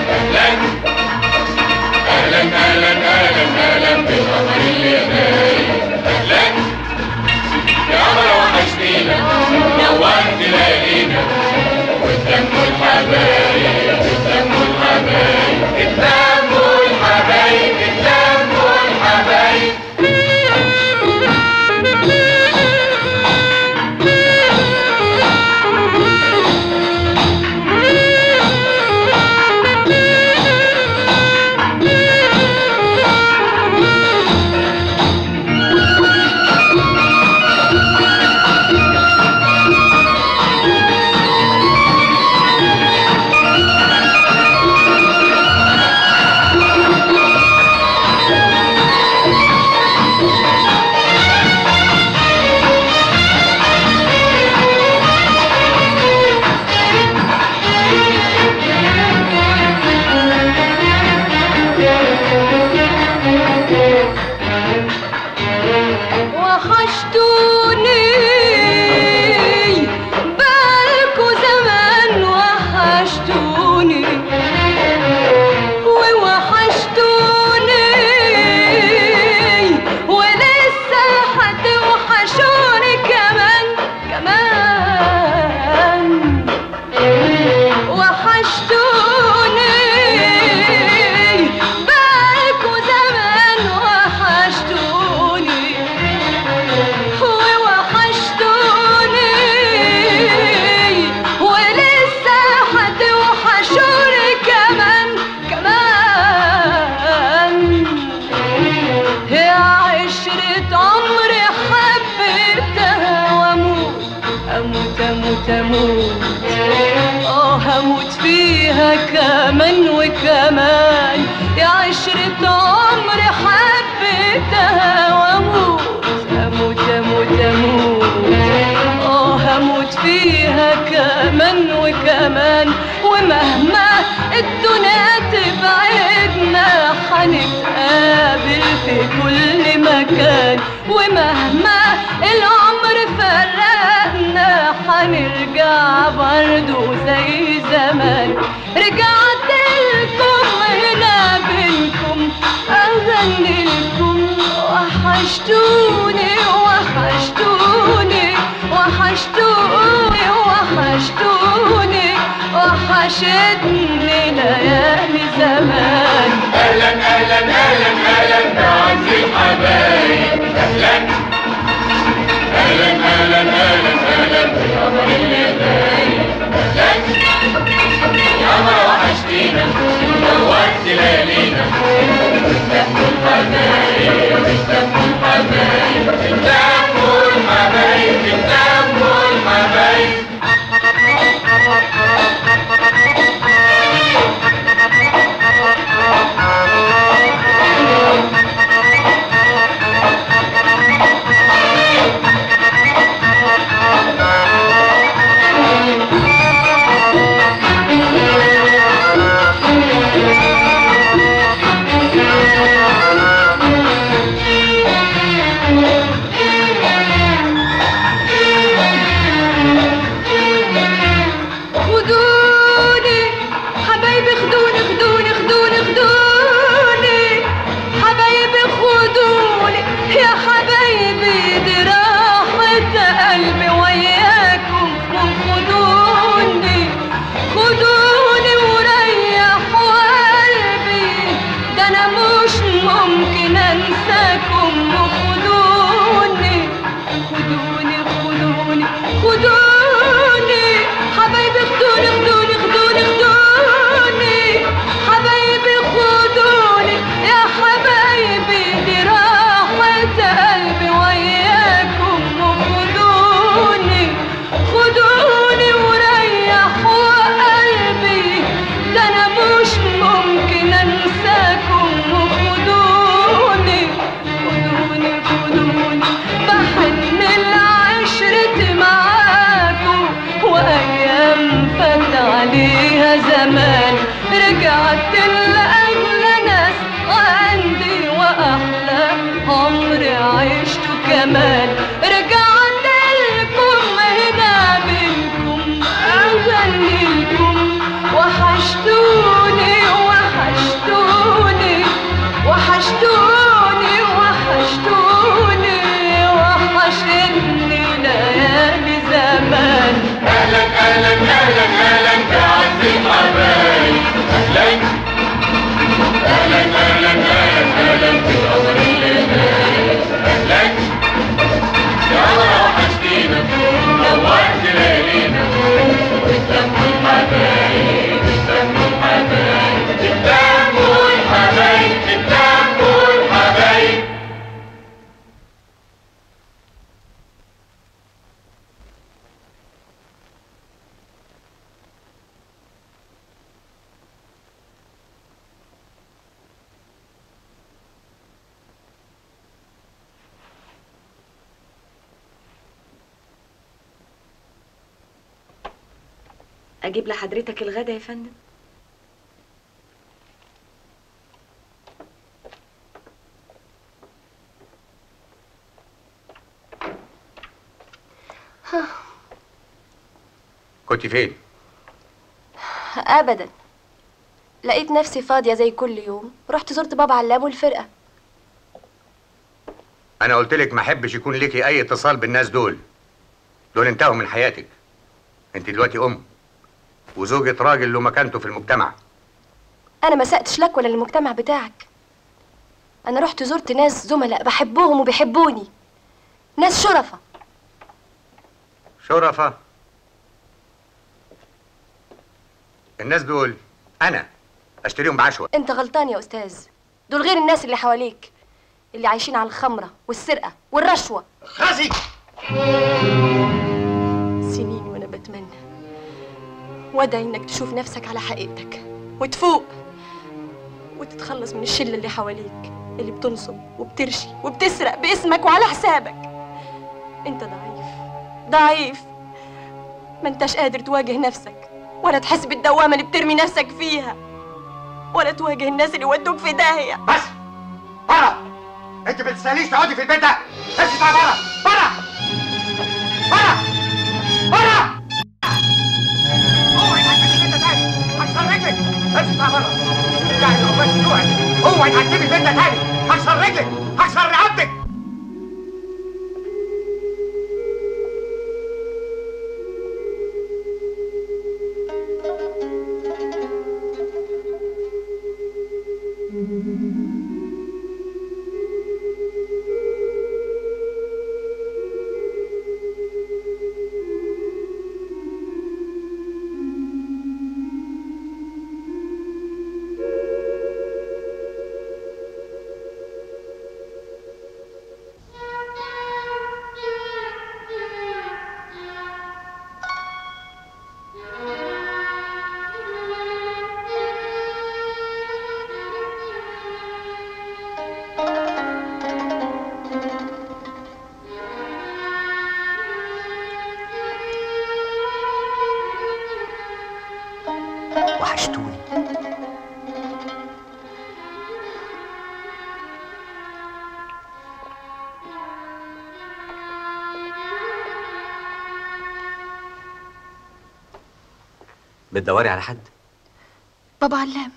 اهلا اهلا اهلا اهلا اهلا بالقمر اللي غايب اهلا يا قمر وحشتينا نورت ليالينا وتلموا الحبايب اتلموا الحبايب اتلموا الحبايب اتلموا الحبايب وحشتوني بالكوا زمان وحشتوني ووحشتوني ولسه هتوحشوني كمان كمان وحشتوني بالكوا زمان وحشتوني ووحشتوني ولسه هتوحشوني كمان كمان يا عشرة عمري حبيتها واموت اموت اموت اموت اه هموت فيها كمان وكمان يا عشرة عمري حبيتها واموت اموت اموت اموت اه هموت فيها كمان وكمان ومهما الدنيا تبعدنا هنتقابل في كل مكان ومهما العمر فرقنا هنرجع برضو زي زمان رجعت لكم هنا بينكم أغني لكم وحشتوني وحشتوني وحشتوني وحشتوني وحشتني ليالي زمان اهلا اهلا اهلا اهلا بعز الحبايب اهلا اهلا اهلا اهلا اهلا بالقمر اللي غايب اهلا يا قمر وحشتينا نورت ليالينا اتلموا الحبايب اتلموا الحبايب اتلموا الحبايب اتلموا الحبايب Thank you. اجيب لحضرتك الغدا يا فندم كنت فين؟ ابدا لقيت نفسي فاضيه زي كل يوم رحت زرت بابا علام والفرقه انا قلت لك ما احبش يكون ليكي اي اتصال بالناس دول دول انتهوا من حياتك انت دلوقتي ام وزوجة راجل له مكانته في المجتمع انا ما سقتش لك ولا للمجتمع بتاعك انا رحت زرت ناس زملاء بحبهم وبيحبوني ناس شرفة شرفة الناس دول انا اشتريهم بعشوة انت غلطان يا استاذ دول غير الناس اللي حواليك اللي عايشين على الخمرة والسرقة والرشوة خازي سنين وانا بتمنى وادعي انك تشوف نفسك على حقيقتك وتفوق وتتخلص من الشلة اللي حواليك اللي بتنصب وبترشي وبتسرق باسمك وعلى حسابك انت ضعيف ضعيف ما انتش قادر تواجه نفسك ولا تحس بالدوامة اللي بترمي نفسك فيها ولا تواجه الناس اللي ودوك في داهية بس برا انت ما تستاهليش تقعدي في البيت ده امشي اطلعي برا برا برا برا اوعي تعتبي البيت ده تاني هكسر رجلك امشي اطلعي برا ارجعي لربك بتوعك اوعي تعتبي البيت ده تاني هكسر رجلك هكسر رقبتك وحشتوني بتدوري على حد بابا علام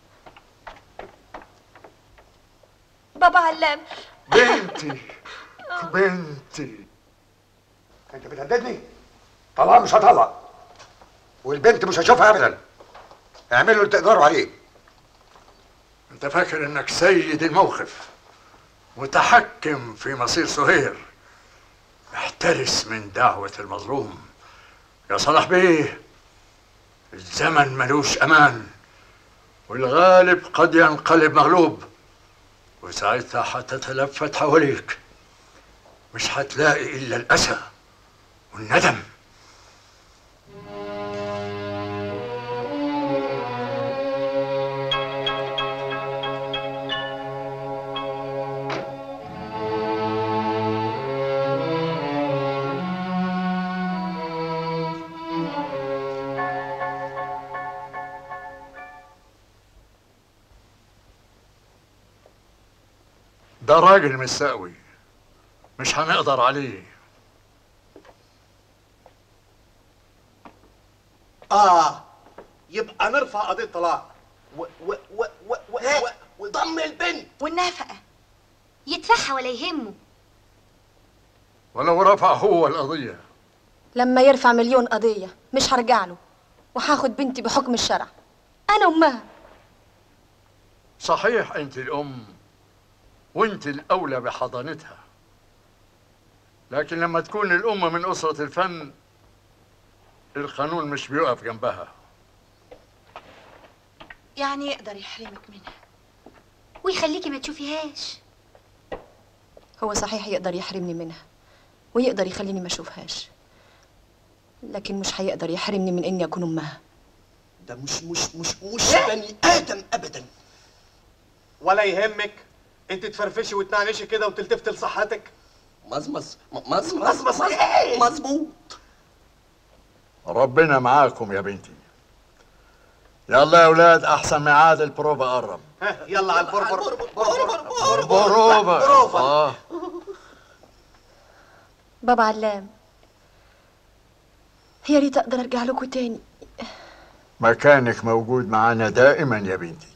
بابا علام بنتي بنتي انت بتهددني طلع مش هطلع والبنت مش هشوفها ابدا اعملوا اللي تقدروا عليه انت فاكر انك سيد الموقف متحكم في مصير سهير احترس من دعوة المظلوم يا صلاح بيه الزمن ملوش امان والغالب قد ينقلب مغلوب وساعتها هتتلفت حواليك مش هتلاقي الا الاسى والندم ده راجل مساوي مش هنقدر عليه اه يبقى نرفع قضيه طلاق و و و و و و وضم البنت والنفقة يدفعها ولا يهمه ولو رفع هو القضية لما يرفع مليون قضية مش هرجع له وهاخد بنتي بحكم الشرع أنا أمها صحيح انت الام وانت الاولى بحضانتها لكن لما تكون الام من اسره الفن القانون مش بيقف جنبها يعني يقدر يحرمك منها ويخليكي ما تشوفيهاش هو صحيح يقدر يحرمني منها ويقدر يخليني ما اشوفهاش لكن مش هيقدر يحرمني من اني اكون امها ده مش مش مش مش بني ادم ابدا ولا يهمك انت تفرفشي وتنعنشي كده وتلتفتي لصحتك مزمز مزمز مزمز ايه مظبوط ربنا معاكم يا بنتي يلا يا اولاد احسن ميعاد البروفا قرب ها، يلا على البربر بروفا بروفا. اه بابا علام يا ريت اقدر ارجع لكم تاني مكانك موجود معانا دائما يا بنتي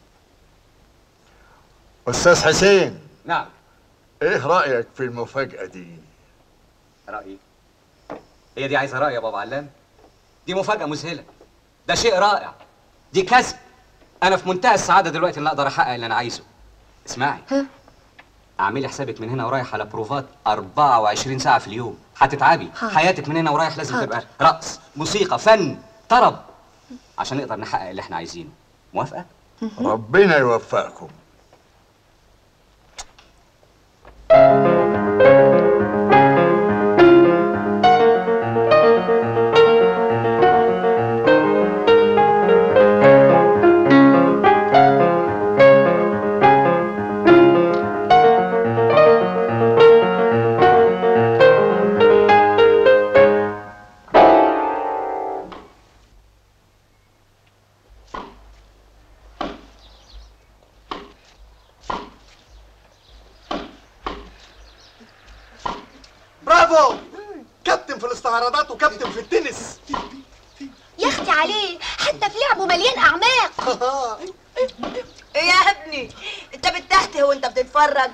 استاذ حسين نعم ايه رايك في المفاجاه دي رأيي هي دي عايزة رأي يا بابا علام دي مفاجأة مذهلة ده شيء رائع دي كسب أنا في منتهى السعادة دلوقتي إن أقدر أحقق اللي أنا عايزه اسمعي اعملي حسابك من هنا ورايح على بروفات 24 ساعة في اليوم هتتعبي حاضر. حياتك من هنا ورايح لازم حاضر. تبقى رقص موسيقى فن طرب عشان نقدر نحقق اللي احنا عايزينه موافقة؟ ربنا يوفقكم برافو كابتن في الاستعراضات وكابتن في التنس يا اختي عليه حتى في لعبه مليان اعماق ايه يا ابني انت بتهته وانت بتتفرج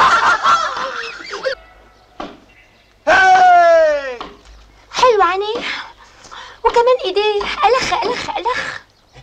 حلو عينيه وكمان ايديه الخ الخ الخ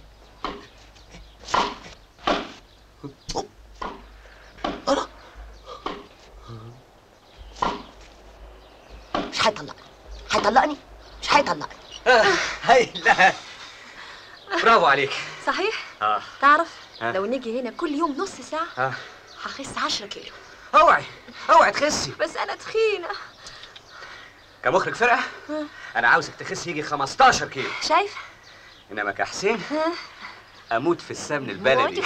مش هيطلقني هيطلقني مش هيطلقني هاي لا برافو عليك صحيح اه تعرف ها؟ لو نيجي هنا كل يوم نص ساعة ها هخس 10 كيلو اوعي اوعي تخسي بس انا تخينة كمخرج فرقة انا عاوزك تخسي يجي 15 كيلو شايف انما كحسين ها اموت في السمن البلدي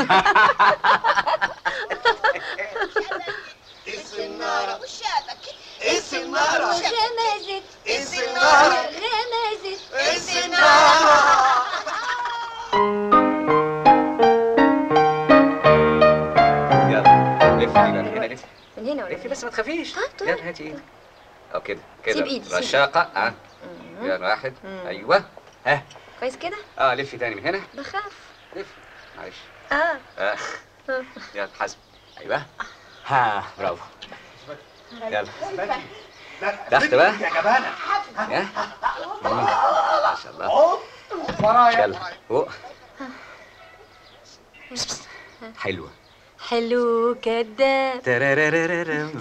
السنارة والشبك السنارة غمزت السنارة غمزت السنارة يلا لفي بقى من هنا لفي من هنا ولا لفي بس ما تخافيش طيب طيب يلا هاتي ايدك او كده كده سيب إيدي، سيب رشاقة اه يلا واحد ايوه ها كويس كده اه لفي تاني من هنا بخاف لفي معلش اه آه. يلا حسب ايوه ها برافو يلا تحت بقى يا جبانة ها مم. ما شاء الله يلا فوق حلوة حلو كداب ترارارارارم.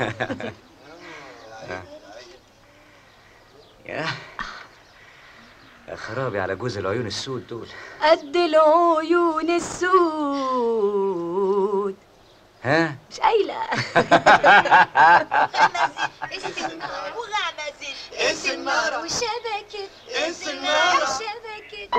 يا يا خرابي على جوز العيون السود دول قد العيون السود ها مش قايلة السنارة وغمزت السنارة وشبكت السنارة شبكت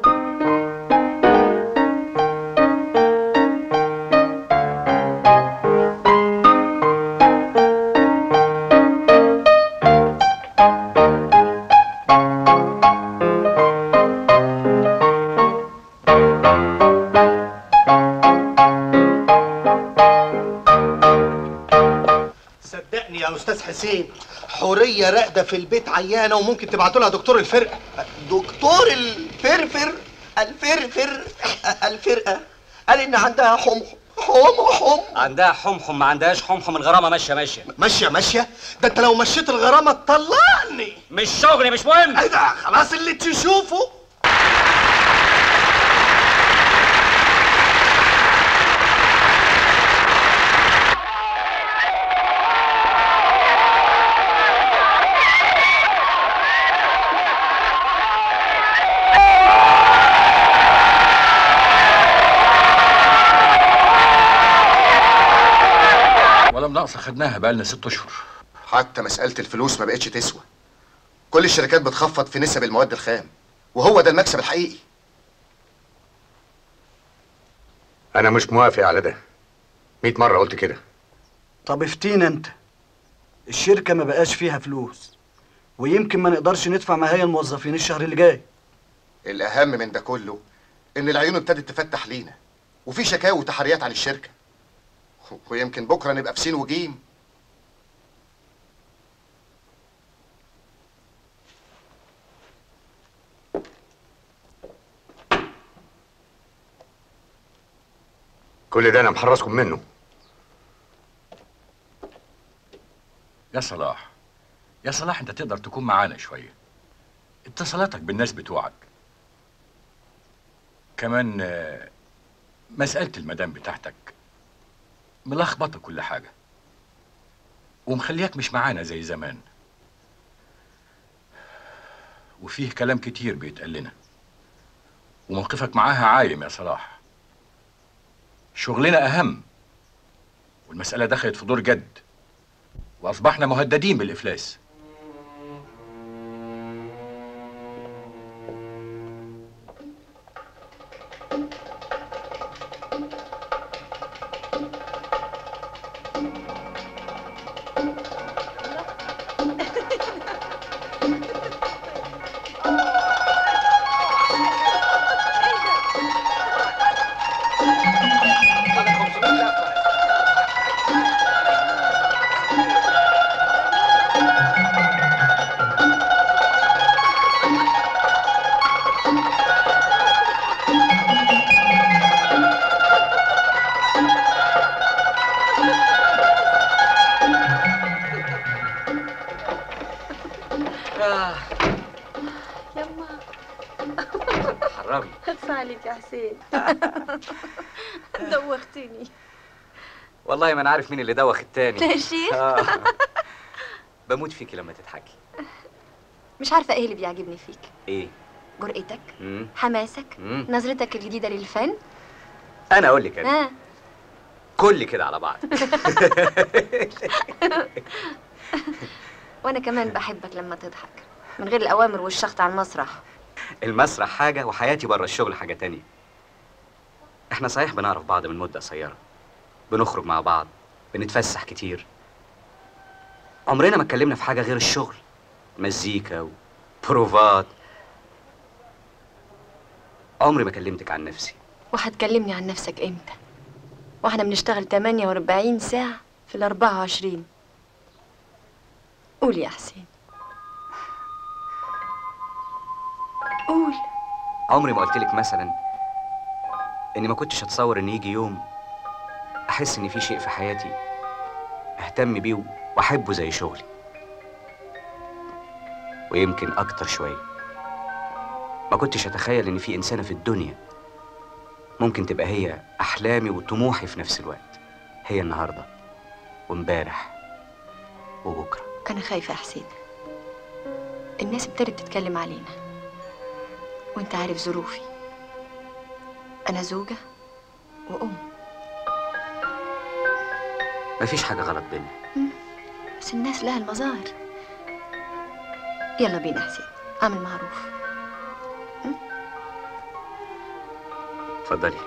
صدقني يا استاذ حسين حوريه راقده في البيت عيانه وممكن تبعتوا لها دكتور الفرقه دكتور الفرفر الفرفر الفرقة قال إن عندها حم حم حم عندها حمحم ما عندهاش حمحم الغرامة ماشية ماشية ماشيه ماشيه ده انت لو مشيت الغرامه تطلقني مش شغلي مش مهم ايه ده خلاص اللي تشوفه ولا مناقصة خدناها بقالنا ست اشهر حتى مسألة الفلوس ما بقتش تسوى كل الشركات بتخفض في نسب المواد الخام وهو ده المكسب الحقيقي انا مش موافق على ده 100 مره قلت كده طب افتينا انت الشركة ما بقاش فيها فلوس ويمكن ما نقدرش ندفع مهاية الموظفين الشهر اللي جاي الأهم من ده كله ان العيون ابتدت تفتح لينا وفي شكاوى وتحريات عن الشركه ويمكن بكره نبقى في سين وجيم كل ده انا محرسكم منه يا صلاح يا صلاح انت تقدر تكون معانا شويه اتصالاتك بالناس بتوعك كمان آه، مسألة المدام بتاعتك ملخبطة كل حاجة ومخلياك مش معانا زي زمان وفيه كلام كتير بيتقال لنا وموقفك معاها عايم يا صلاح شغلنا أهم والمسألة دخلت في دور جد وأصبحنا مهددين بالإفلاس يما حرامي اخص عليك يا حسين دوختني والله ما انا عارف مين اللي دوخ التاني لا يا شيخ. آه. بموت فيكي لما تضحكي مش عارفة ايه اللي بيعجبني فيك ايه جرأتك مم. حماسك مم. نظرتك الجديدة للفن انا اقول لك انا آه. كل كده على بعض وانا كمان بحبك لما تضحك من غير الاوامر والشخط على المسرح المسرح حاجة وحياتي بره الشغل حاجة تانية احنا صحيح بنعرف بعض من مدة قصيرة بنخرج مع بعض بنتفسح كتير عمرنا ما اتكلمنا في حاجة غير الشغل مزيكا وبروفات عمري ما كلمتك عن نفسي وهتكلمني عن نفسك امتى واحنا بنشتغل 48 ساعة في ال 24 قول يا حسين قول عمري ما قلت لك مثلا اني ما كنتش اتصور ان يجي يوم احس ان في شيء في حياتي اهتم بيه واحبه زي شغلي ويمكن اكتر شويه ما كنتش اتخيل ان في انسانه في الدنيا ممكن تبقى هي احلامي وطموحي في نفس الوقت هي النهارده وامبارح وبكره انا خايفة يا حسين الناس ابتدت تتكلم علينا وانت عارف ظروفي انا زوجة وام مفيش حاجه غلط بينا بس الناس لها المظاهر يلا بينا يا حسين اعمل معروف اتفضلي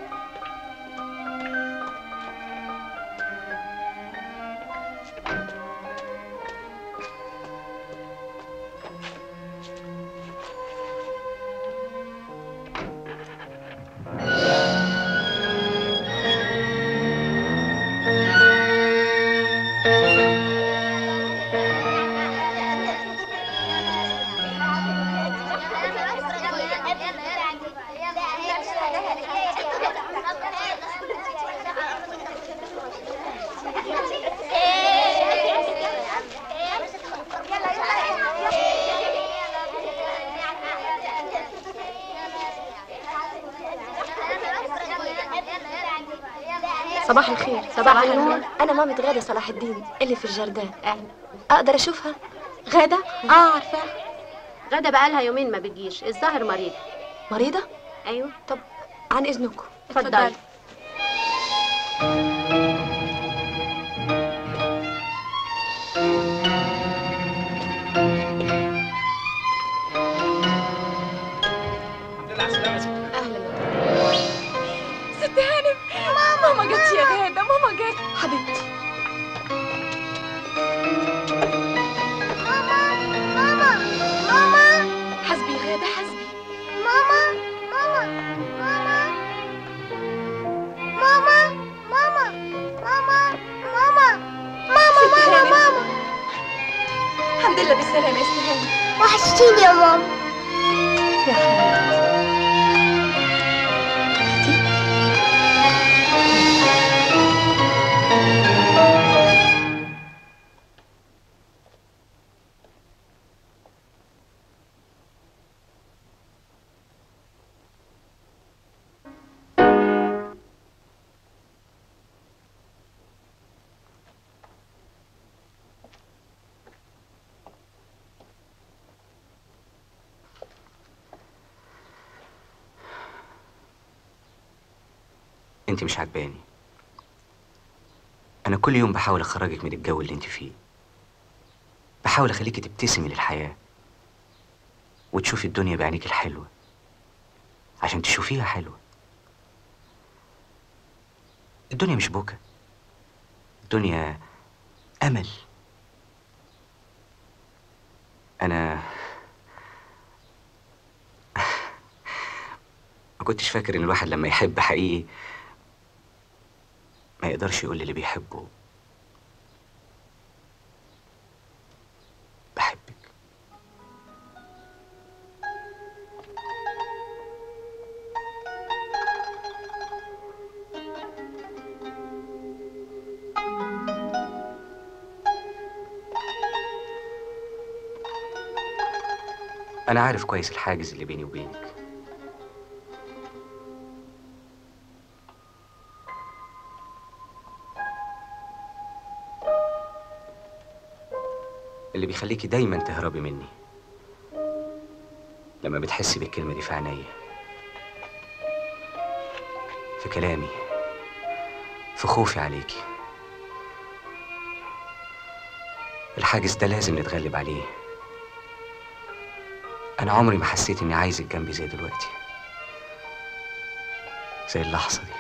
صباح الخير صباح النور انا مامة غادة صلاح الدين اللي في الجردان اقدر اشوفها غادة اه عارفاها غدا بقالها يومين ما بتجيش الظاهر مريضة مريضة ايوه طب عن اذنكم اتفضلي ست هانم ماما جت يا غادة ماما جت حبيبتي ماما حسبي يا غادة حسبي ماما ماما السلامة يا استهانة وحشتيني يا ماما يا حبيبتي انت مش عجباني انا كل يوم بحاول اخرجك من الجو اللي انت فيه بحاول اخليكي تبتسمي للحياة وتشوفي الدنيا بعينيك الحلوة عشان تشوفيها حلوة الدنيا مش بكا الدنيا امل انا ما كنتش فاكر ان الواحد لما يحب حقيقي ما يقدرش يقول للي بيحبه بحبك أنا عارف كويس الحاجز اللي بيني وبينك اللي بيخليكي دايما تهربي مني لما بتحسي بالكلمة دي في عينيا في كلامي في خوفي عليكي الحاجز ده لازم نتغلب عليه أنا عمري ما حسيت إني عايزك جنبي زي دلوقتي زي اللحظة دي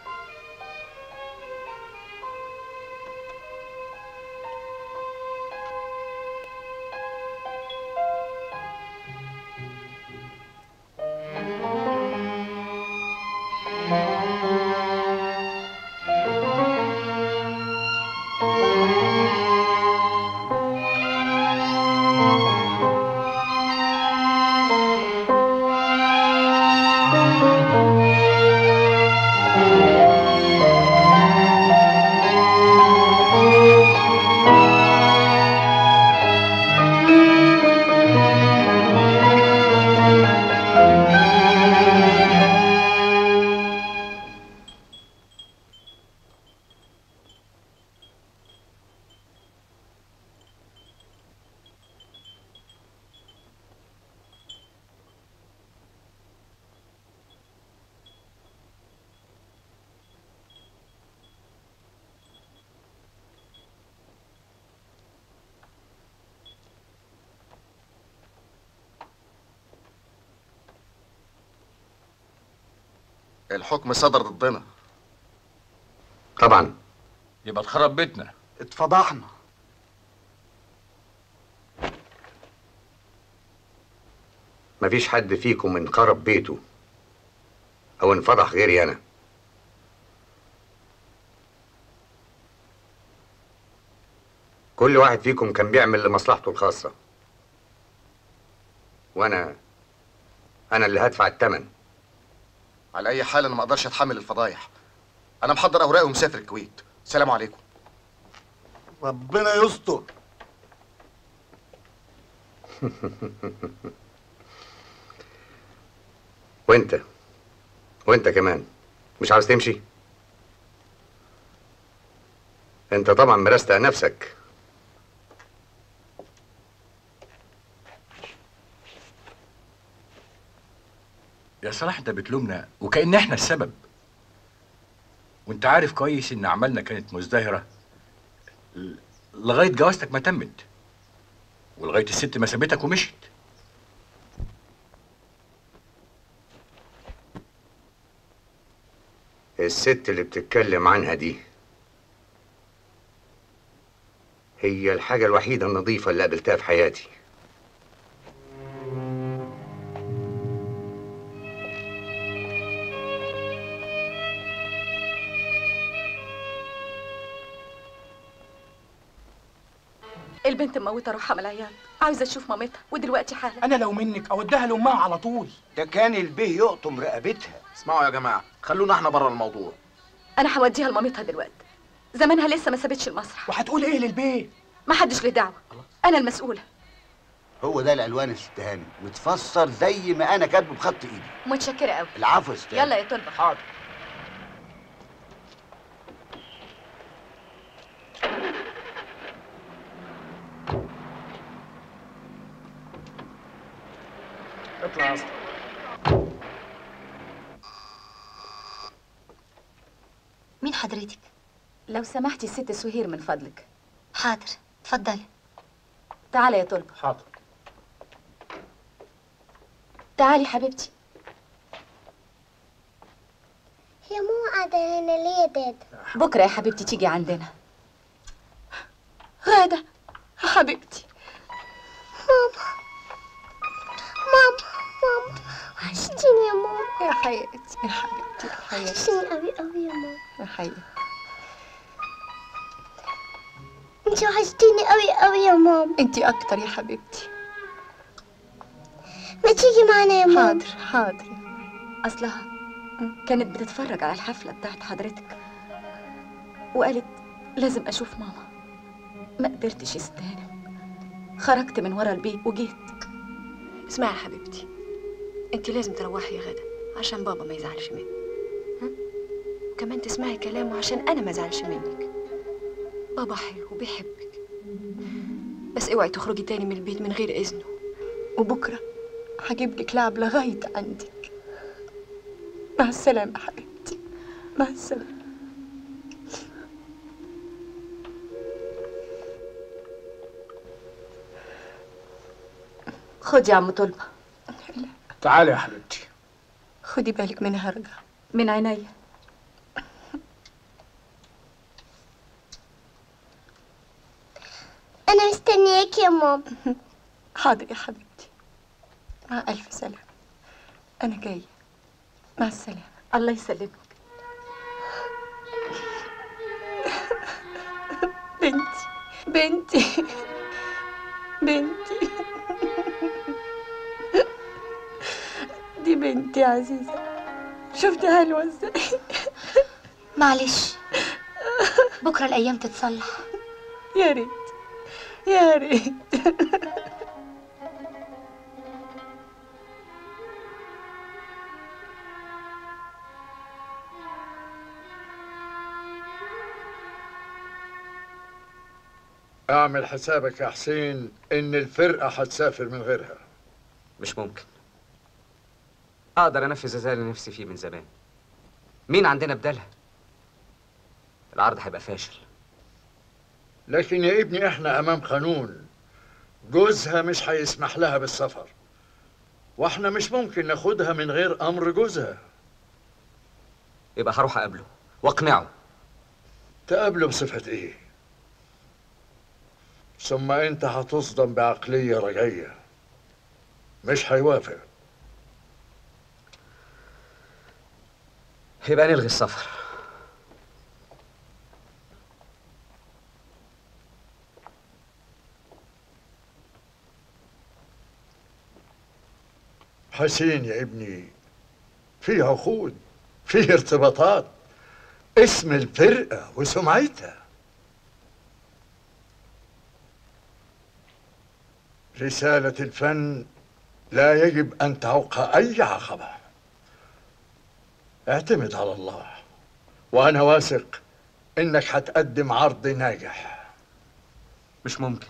الحكم صدر ضدنا طبعا يبقى اتخرب بيتنا اتفضحنا مفيش حد فيكم انقرب بيته او انفضح غيري انا كل واحد فيكم كان بيعمل لمصلحته الخاصة وانا انا اللي هدفع الثمن على اي حال انا ما اقدرش اتحمل الفضايح انا محضر اوراقي ومسافر الكويت سلام عليكم ربنا يستر وانت وانت كمان مش عاوز تمشي انت طبعا مرستق نفسك يا صلاح انت بتلومنا وكأن احنا السبب وانت عارف كويس ان اعمالنا كانت مزدهرة ل- لغاية جوازتك ما تمت ولغاية الست ما سابتك ومشت الست اللي بتتكلم عنها دي هي الحاجة الوحيدة النظيفة اللي قابلتها في حياتي البنت مموتة روحها من العياط عاوزه اشوف مامتها ودلوقتي حالا انا لو منك اوديها لامها على طول ده كان البيه يقطم رقبتها اسمعوا يا جماعه خلونا احنا بره الموضوع انا هوديها لمامتها دلوقتي زمانها لسه ما سابتش المسرح وهتقول ايه للبيت ما حدش له دعوه انا المسؤوله هو ده الالوان يا ست هاني متفسر زي ما انا كاتبه بخط ايدي متشكره قوي العفو يا ست هاني. يلا يا طلبه حاضر اطلع يا اسطى مين حضرتك لو سمحتي الست سهير من فضلك حاضر اتفضلي تعالي يا طلبه حاضر تعالي حبيبتي هي ماما قاعدة هنا ليه يا دادا؟ بكره يا حبيبتي تيجي عندنا غاده يا حبيبتي ماما ماما ماما وحشتيني يا ماما يا حياتي يا حبيبتي يا حياتي وحشتيني قوي قوي يا ماما يا حياتي انت وحشتيني قوي قوي يا ماما انتي اكتر يا حبيبتي ما تيجي معانا يا ماما حاضر حاضر اصلها كانت بتتفرج على الحفله بتاعت حضرتك وقالت لازم اشوف ماما ما قدرتش يا ست هانم خرجت من ورا البيت وجيت اسمعي يا حبيبتي انت لازم تروحي يا غدا عشان بابا ما يزعلش منك ها؟ وكمان تسمعي كلامه عشان انا ما ازعلش منك بابا حلو وبيحبك بس اوعي تخرجي تاني من البيت من غير اذنه وبكره هجيب لك لعب لغايه عندك مع السلامه يا حبيبتي مع السلامه خدي يا عم طلبه تعالي يا حبيبتي خدي بالك منها هرجع من عينيا انا مستنياك يا ماما حاضر يا حبيبتي مع ألف سلامة أنا جاية مع السلامة الله يسلمك بنتي بنتي بنتي دي بنتي عزيزة شفتي حلوة ازاي معلش بكره الايام تتصلح يا ريت يا ريت اعمل حسابك يا حسين ان الفرقة هتسافر من غيرها مش ممكن اقدر انفذ اللي نفسي فيه من زمان مين عندنا بدالها العرض هيبقى فاشل لكن يا ابني احنا امام قانون جوزها مش هيسمح لها بالسفر واحنا مش ممكن ناخدها من غير امر جوزها يبقى هروح اقابله واقنعه تقابله بصفة ايه ثم انت هتصدم بعقلية رجعية مش هيوافق يبقى نلغي السفر حسين يا ابني في عقود في ارتباطات اسم الفرقة وسمعتها رسالة الفن لا يجب أن تعوق أي عقبة اعتمد على الله وأنا واثق إنك هتقدم عرض ناجح مش ممكن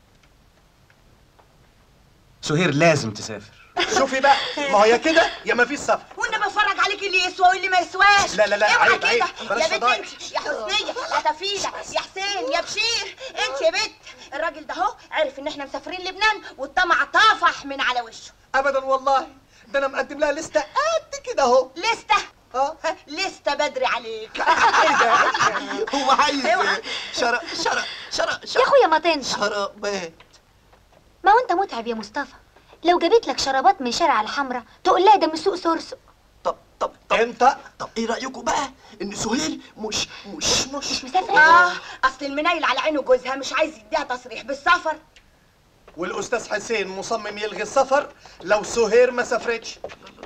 سهير لازم تسافر شوفي بقى ما هو يا كده يا ما فيش سفر وانا بفرج عليك اللي يسوى واللي ما يسواش لا لا لا، اوعى عيب، عيب، كده بلاش يا بنت فضايح. انت يا حسنيه يا تفيده يا حسين يا بشير انت يا بنت الراجل ده اهو عرف ان احنا مسافرين لبنان والطمع طافح من على وشه ابدا والله ده انا مقدم لها لسته قد كده اهو لسته اه لسته بدري عليك هو عايز اوعى. شرق شرق شرق يا اخويا ما تنسى شربات ما هو انت متعب يا مصطفى لو جابت لك شرابات من شارع الحمراء تقول لها ده من سوق سورسو طب طب انت طب ايه رايكم بقى ان سهيل مش مش مش مسافره اه اصل المنيل على عينه جوزها مش عايز يديها تصريح بالسفر والاستاذ حسين مصمم يلغي السفر لو سهير ما سافرتش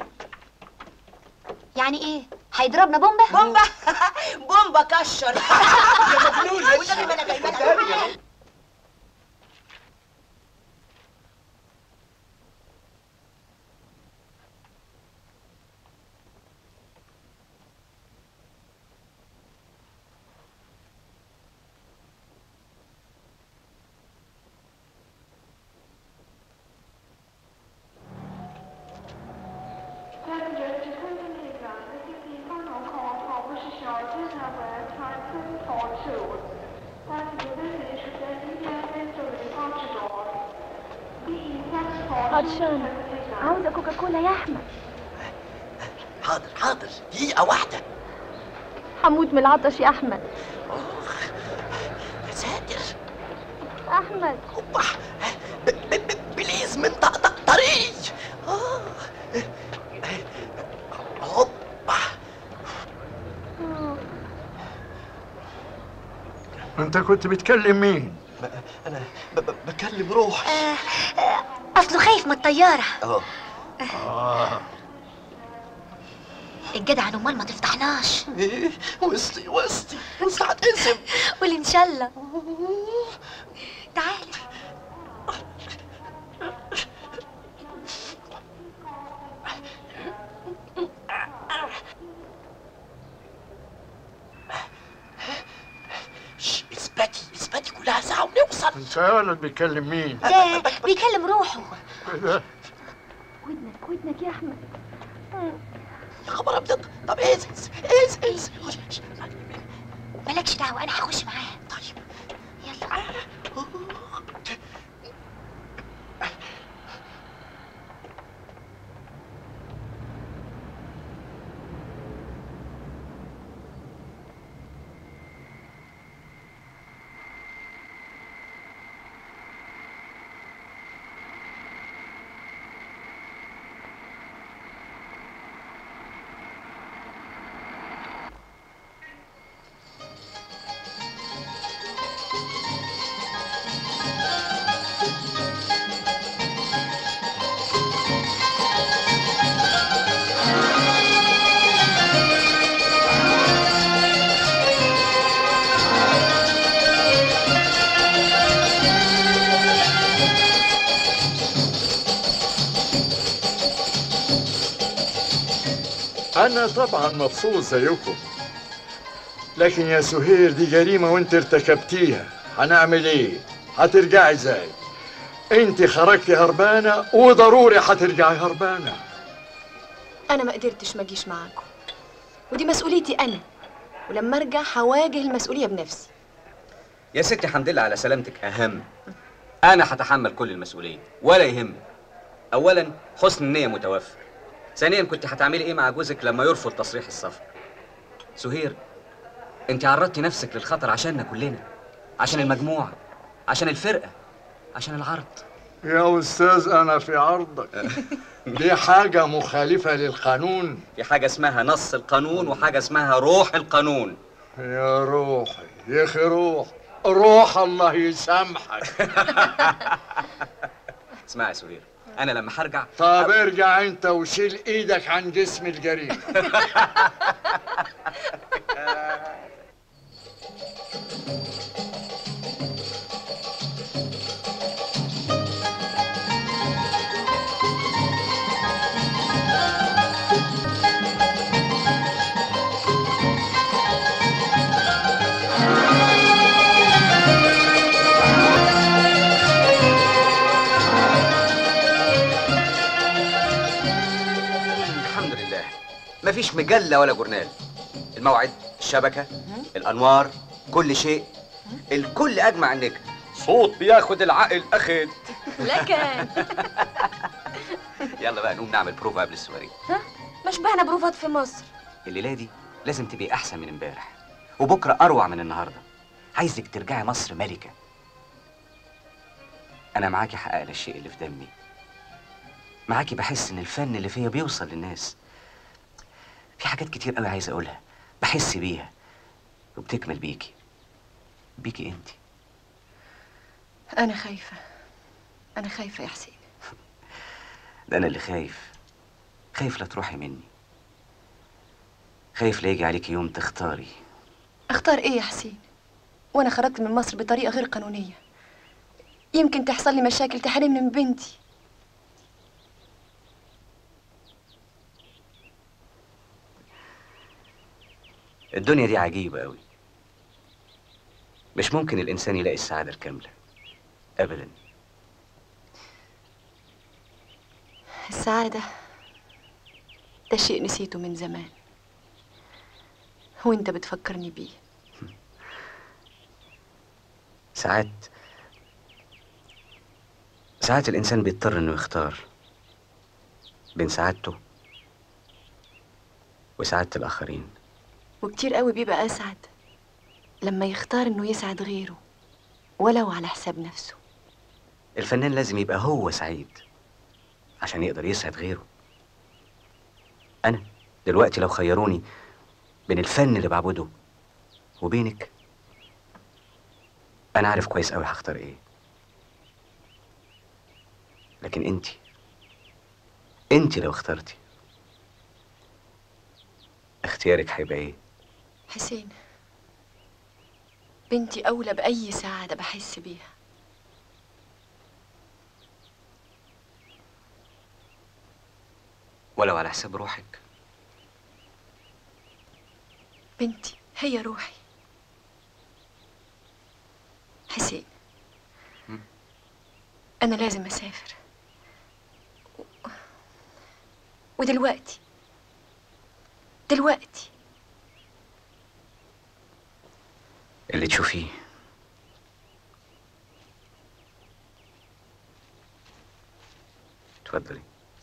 يعني ايه هيضربنا بومبا بومبا بومبا كشر يا مجنونة والنبي ما انا جايبه لك عطشانة عاوزة كوكاكولا يا أحمد حاضر حاضر دقيقة واحدة هموت من العطش يا أحمد يا ساتر أحمد بليز من طقطق طريق آه. هوبا انت كنت بتكلم مين انا ب- ب- بكلم روحي آه آه اصله خايف من الطيارة اه آه. الجدع امال ما تفتحناش ايه وسطي وسطي وسطي هتقسم قول ان شاء الله تعال شش، اثبتي اثبتي كلها ساعة ونوصل انت يا ولد بتكلم مين ده بيكلم روحه ده ودنك ودنك يا أحمد يا خبر ابيض طب ايز ايز ايز ايز مالكش دعوة انا هخش معاه طيب يلا أنا طبعا مبسوط زيكم لكن يا سهير دي جريمة وانت ارتكبتيها هنعمل ايه؟ هترجعي ازاي؟ انت خرجتي هربانة وضروري هترجعي هربانة انا ما قدرتش ما اجيش معاكم ودي مسؤوليتي انا ولما ارجع هواجه المسؤوليه بنفسي يا ستي الحمد لله على سلامتك اهم انا هتحمل كل المسؤوليه ولا يهمك اولا حسن النيه متوفر ثانيا كنت هتعملي ايه مع جوزك لما يرفض تصريح السفر سهير انت عرضتي نفسك للخطر عشاننا كلنا عشان المجموعه عشان الفرقه عشان العرض يا أستاذ أنا في عرضك دي حاجة مخالفة للقانون في حاجه اسمها نص القانون وحاجه اسمها روح القانون يا روحي يا أخي روح روح الله يسامحك اسمعي يا سهير انا لما هرجع طب ارجع انت وشيل ايدك عن جسم الجريمة الحمد لله مفيش مجله ولا جورنال الموعد الشبكه الانوار كل شيء الكل اجمع انك صوت بياخد العقل اخد لكن يلا بقى نقوم نعمل بروفا قبل السواري ها مش بقى بروفات في مصر الليله دي لازم تبقي احسن من امبارح وبكره اروع من النهارده عايزك ترجعي مصر ملكه انا معاكي حقق الشيء اللي في دمي معاكي بحس ان الفن اللي فيا بيوصل للناس في حاجات كتير قوي عايز اقولها بحس بيها وبتكمل بيكي بيكي انت انا خايفه انا خايفه يا حسين ده انا اللي خايف خايف لا تروحي مني خايف لا يجي عليك يوم تختاري اختار ايه يا حسين وانا خرجت من مصر بطريقه غير قانونيه يمكن تحصل لي مشاكل تحرمني من بنتي الدنيا دي عجيبة أوي مش ممكن الإنسان يلاقي السعادة الكاملة أبدا السعاده ده شيء نسيته من زمان وانت بتفكرني بيه ساعات ساعات الإنسان بيضطر إنه يختار بين سعادته وسعادة الآخرين وكتير قوي بيبقى اسعد لما يختار انه يسعد غيره ولو على حساب نفسه الفنان لازم يبقى هو سعيد عشان يقدر يسعد غيره أنا دلوقتي لو خيروني بين الفن اللي بعبده وبينك أنا عارف كويس أوي هختار إيه لكن أنتي أنتي لو اخترتي اختيارك هيبقى إيه؟ حسين بنتي اولى باي سعاده بحس بيها ولو على حساب روحك بنتي هي روحي حسين انا لازم اسافر و- ودلوقتي دلوقتي اللي تشوفيه اتفضلي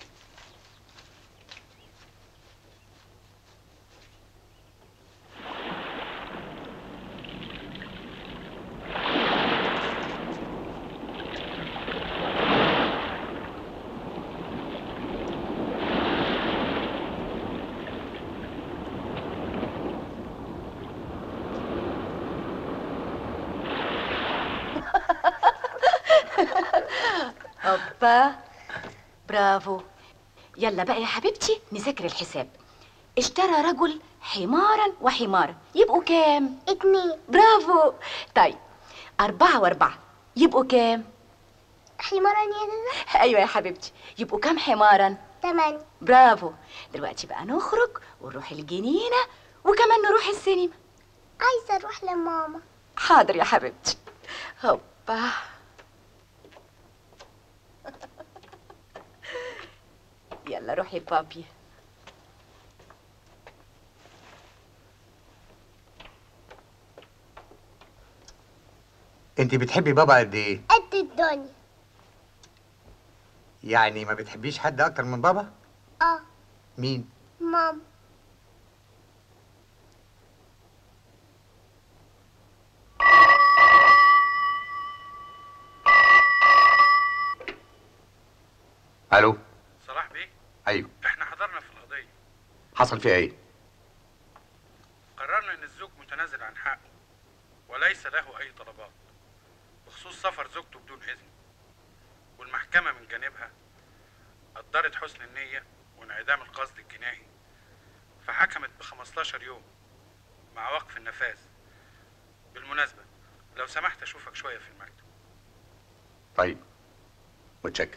هوبا برافو يلا بقى يا حبيبتي نذاكر الحساب اشترى رجل حمارا وحمارا يبقوا كام؟ اتنين برافو طيب أربعة وأربعة يبقوا كام؟ حمارا يا نانا أيوة يا حبيبتي يبقوا كام حمارا؟ تمانية برافو دلوقتي بقى نخرج ونروح الجنينة وكمان نروح السينما عايزة اروح لماما حاضر يا حبيبتي هوبا يلا روحي بابي انت بتحبي بابا قد ايه قد الدنيا يعني ما بتحبيش حد اكتر من بابا اه مين ماما الو صلاح بيه ايوه احنا حضرنا في القضية حصل فيها ايه قررنا ان الزوج متنازل عن حقه وليس له اي طلبات بخصوص سفر زوجته بدون اذن والمحكمة من جانبها قدرت حسن النية وانعدام القصد الجنائي فحكمت ب 15 يوم مع وقف النفاذ بالمناسبة لو سمحت اشوفك شوية في المكتب طيب متشكر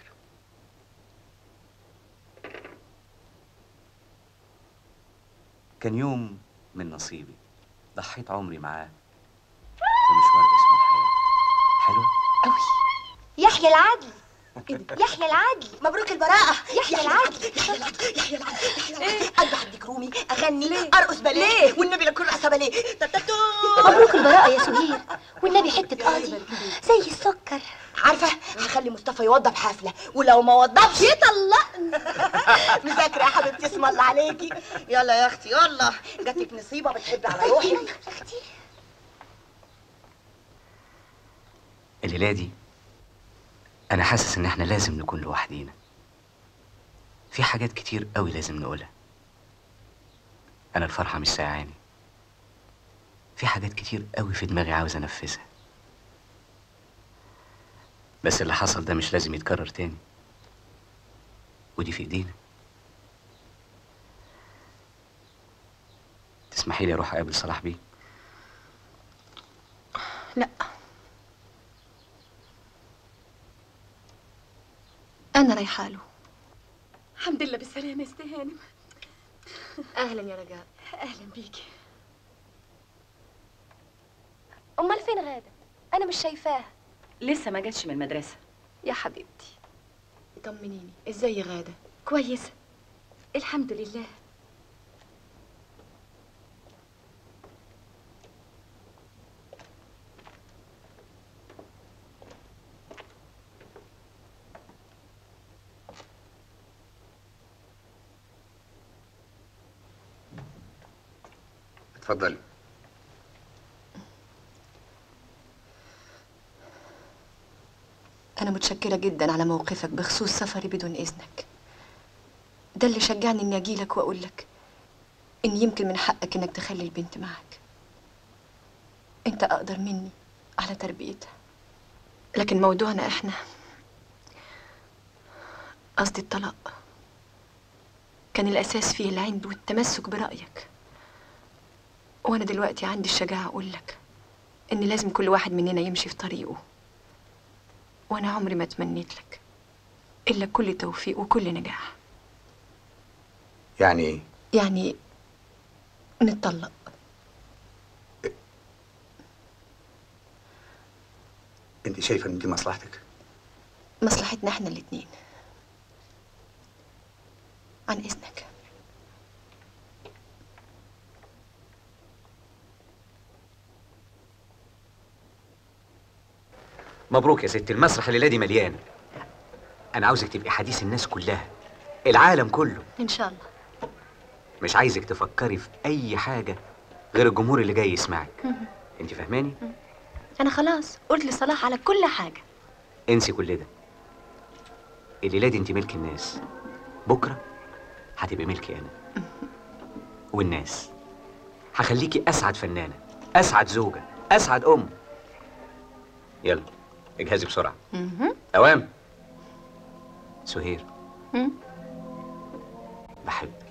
كان يوم من نصيبي ضحيت عمري معاه في مشوار اسمه الحياة حلوة؟ يحيى العدل يحيى العدل مبروك البراءة يحيى العدل يحيى العدل يحيى العدل اذبح عندك رومي اغني ارقص باليه والنبي لكل رقصه باليه تتتو. مبروك البراءة يا سهير والنبي حتة قاضي زي السكر عارفه هخلي مصطفى يوضب حفله ولو ما وضبش يطلقني مذاكره يا حبيبتي اسم الله عليكي يلا يا اختي يلا جاتك نصيبه بتحبي على روحك الليلة دي أنا حاسس إن إحنا لازم نكون لوحدينا في حاجات كتير قوي لازم نقولها أنا الفرحة مش سايعاني في حاجات كتير قوي في دماغي عاوز أنفذها بس اللي حصل ده مش لازم يتكرر تاني ودي في ايدينا تسمحي لي اروح اقابل صلاح بيه لا انا رايحه له الحمد لله بالسلامة يا ست هانم اهلا يا رجاء أهلا بيكي امال فين غاده انا مش شايفاها لسه ما جاتش من المدرسة يا حبيبتي طمنيني ازاي يا غاده كويسة الحمد لله اتفضلي انا متشكره جدا على موقفك بخصوص سفري بدون اذنك ده اللي شجعني اني اجيلك واقول لك ان يمكن من حقك انك تخلي البنت معك انت اقدر مني على تربيتها لكن موضوعنا احنا قصدي الطلاق كان الاساس فيه العند والتمسك برايك وانا دلوقتي عندي الشجاعه اقول لك ان لازم كل واحد مننا يمشي في طريقه وانا عمري ما تمنيت لك الا كل توفيق وكل نجاح يعني ايه يعني نتطلق انت شايفه ان دي مصلحتك مصلحتنا احنا الاتنين عن اذنك مبروك يا ست المسرح الليله دي مليان انا عاوزك تبقي حديث الناس كلها العالم كله ان شاء الله مش عايزك تفكري في اي حاجه غير الجمهور اللي جاي يسمعك انت فاهماني انا خلاص قلت لصلاح على كل حاجه انسي كل ده الليله دي انت ملك الناس بكره هتبقي ملكي انا والناس هخليكي اسعد فنانه اسعد زوجه اسعد ام يلا اجهزي بسرعه مهم. اوام سهير مم. بحبك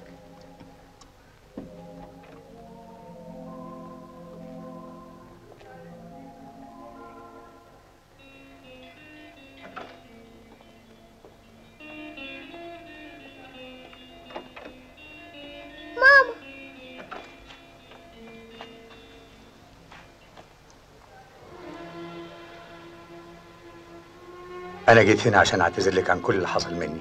ماما انا جيت هنا عشان اعتذر لك عن كل اللي حصل مني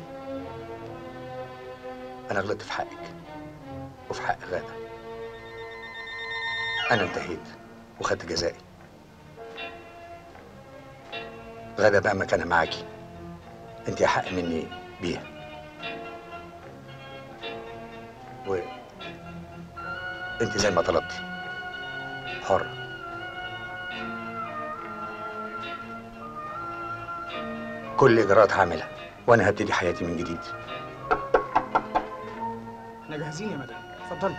انا غلطت في حقك وفي حق غاده انا انتهيت وخدت جزائي غاده بقى مكانها معاكي انت احق مني بيها و انت زي ما طلبتي حرة كل اجراءات هعملها وانا هبتدي حياتي من جديد احنا جاهزين يا مدام اتفضلي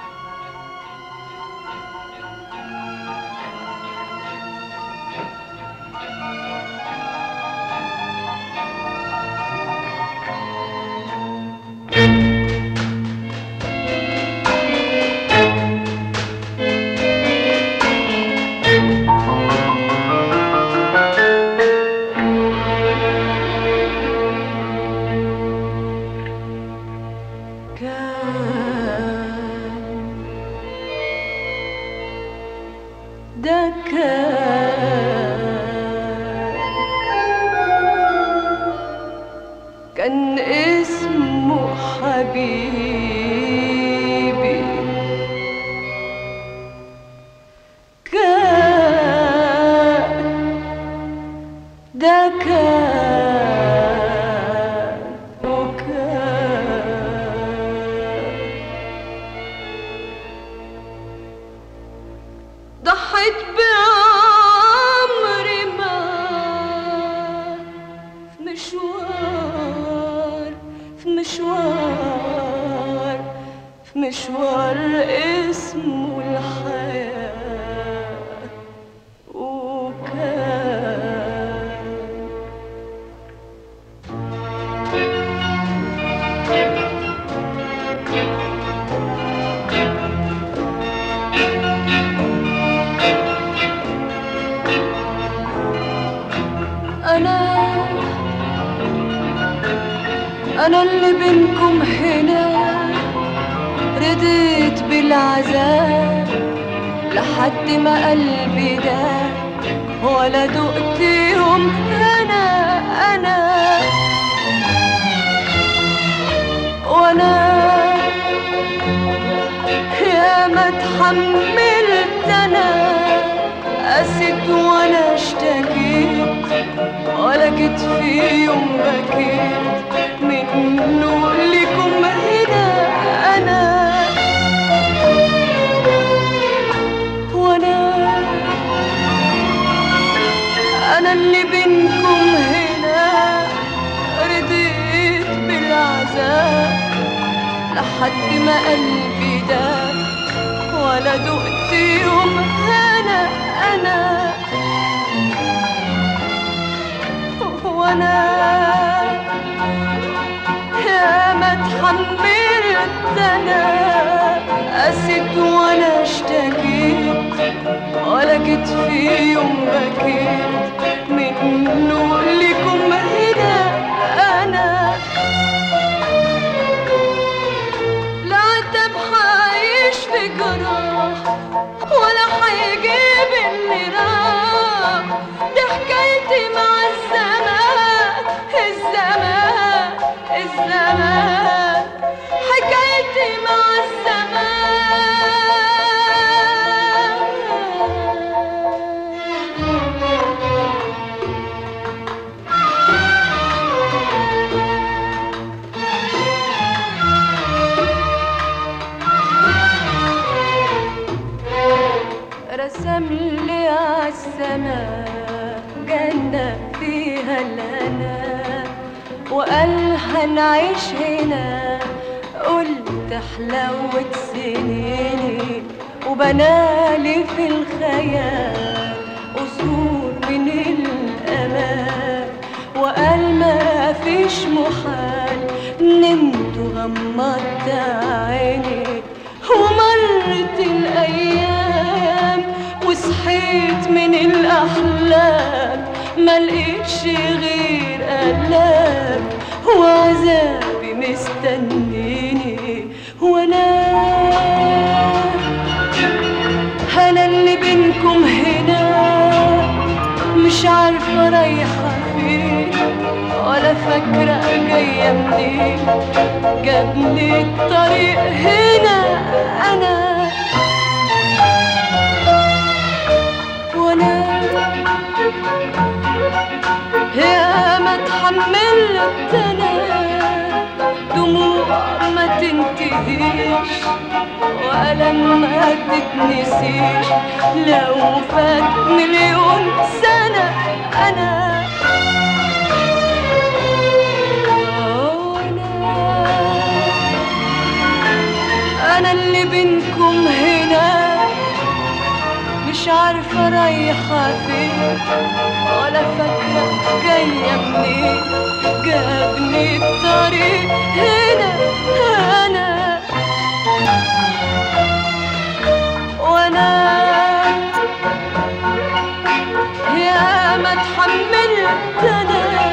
ده كان كان اسمه حبيبي كان ده كان وكان ضحيت بعمري ما في مشوار في مشوار في مشوار اسمه الحياة وكان أنا اللي بينكم هنا رضيت بالعذاب لحد ما قلبي داب ولا دقت يوم أنا أنا وأنا يا ما اتحملت أنا قست وأنا اشتكيت ولا جيت في يوم بكيت منه لكم هنا أنا وأنا أنا اللي بينكم هنا رضيت بالعذاب لحد ما قلبي داب ولا دقت يوم أنا أنا وانا يا ما اتحملت انا قست وانا اشتكيت ولا جيت في يوم بكيت منه لكم هنا انا لا عتب حعيش في جراح ولا حيجيب اللي راح دي حكايتي مع الزمان الزمان الزمان حكايتي مع رسم لي عالسماء جنة فيها الهنا وقال هنعيش هنا قلت حلاوة سنيني وبنالي في الخيال قصور من الأمان وقال ما فيش محال نمت وغمضت عيني ومرت الأيام وصحيت من الأحلام ما لقيتش غير ألام وعذابي مستنيني وأنا أنا اللي بينكم هنا مش عارفة رايحة فين ولا فاكرة جاية منين جابني الطريق هنا أنا وأنا يا ما اتحملت أنا دموع ما تنتهيش وألم ما تتنسيش لو فات مليون سنة أنا أنا اللي بينكم هنا مش عارفة رايحة فين ولا فاكرة جاية منين جابني الطريق هنا أنا وأنا يا ما اتحملت أنا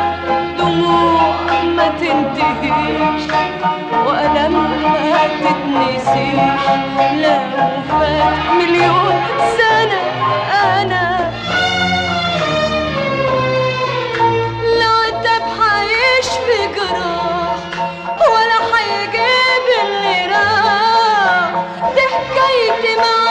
دموع ما تنتهيش وألم ما تتنسيش لو فات مليون سنة أنا لا عتب حعيش في جراح ولا حيجيب اللي راح دي حكايتي مع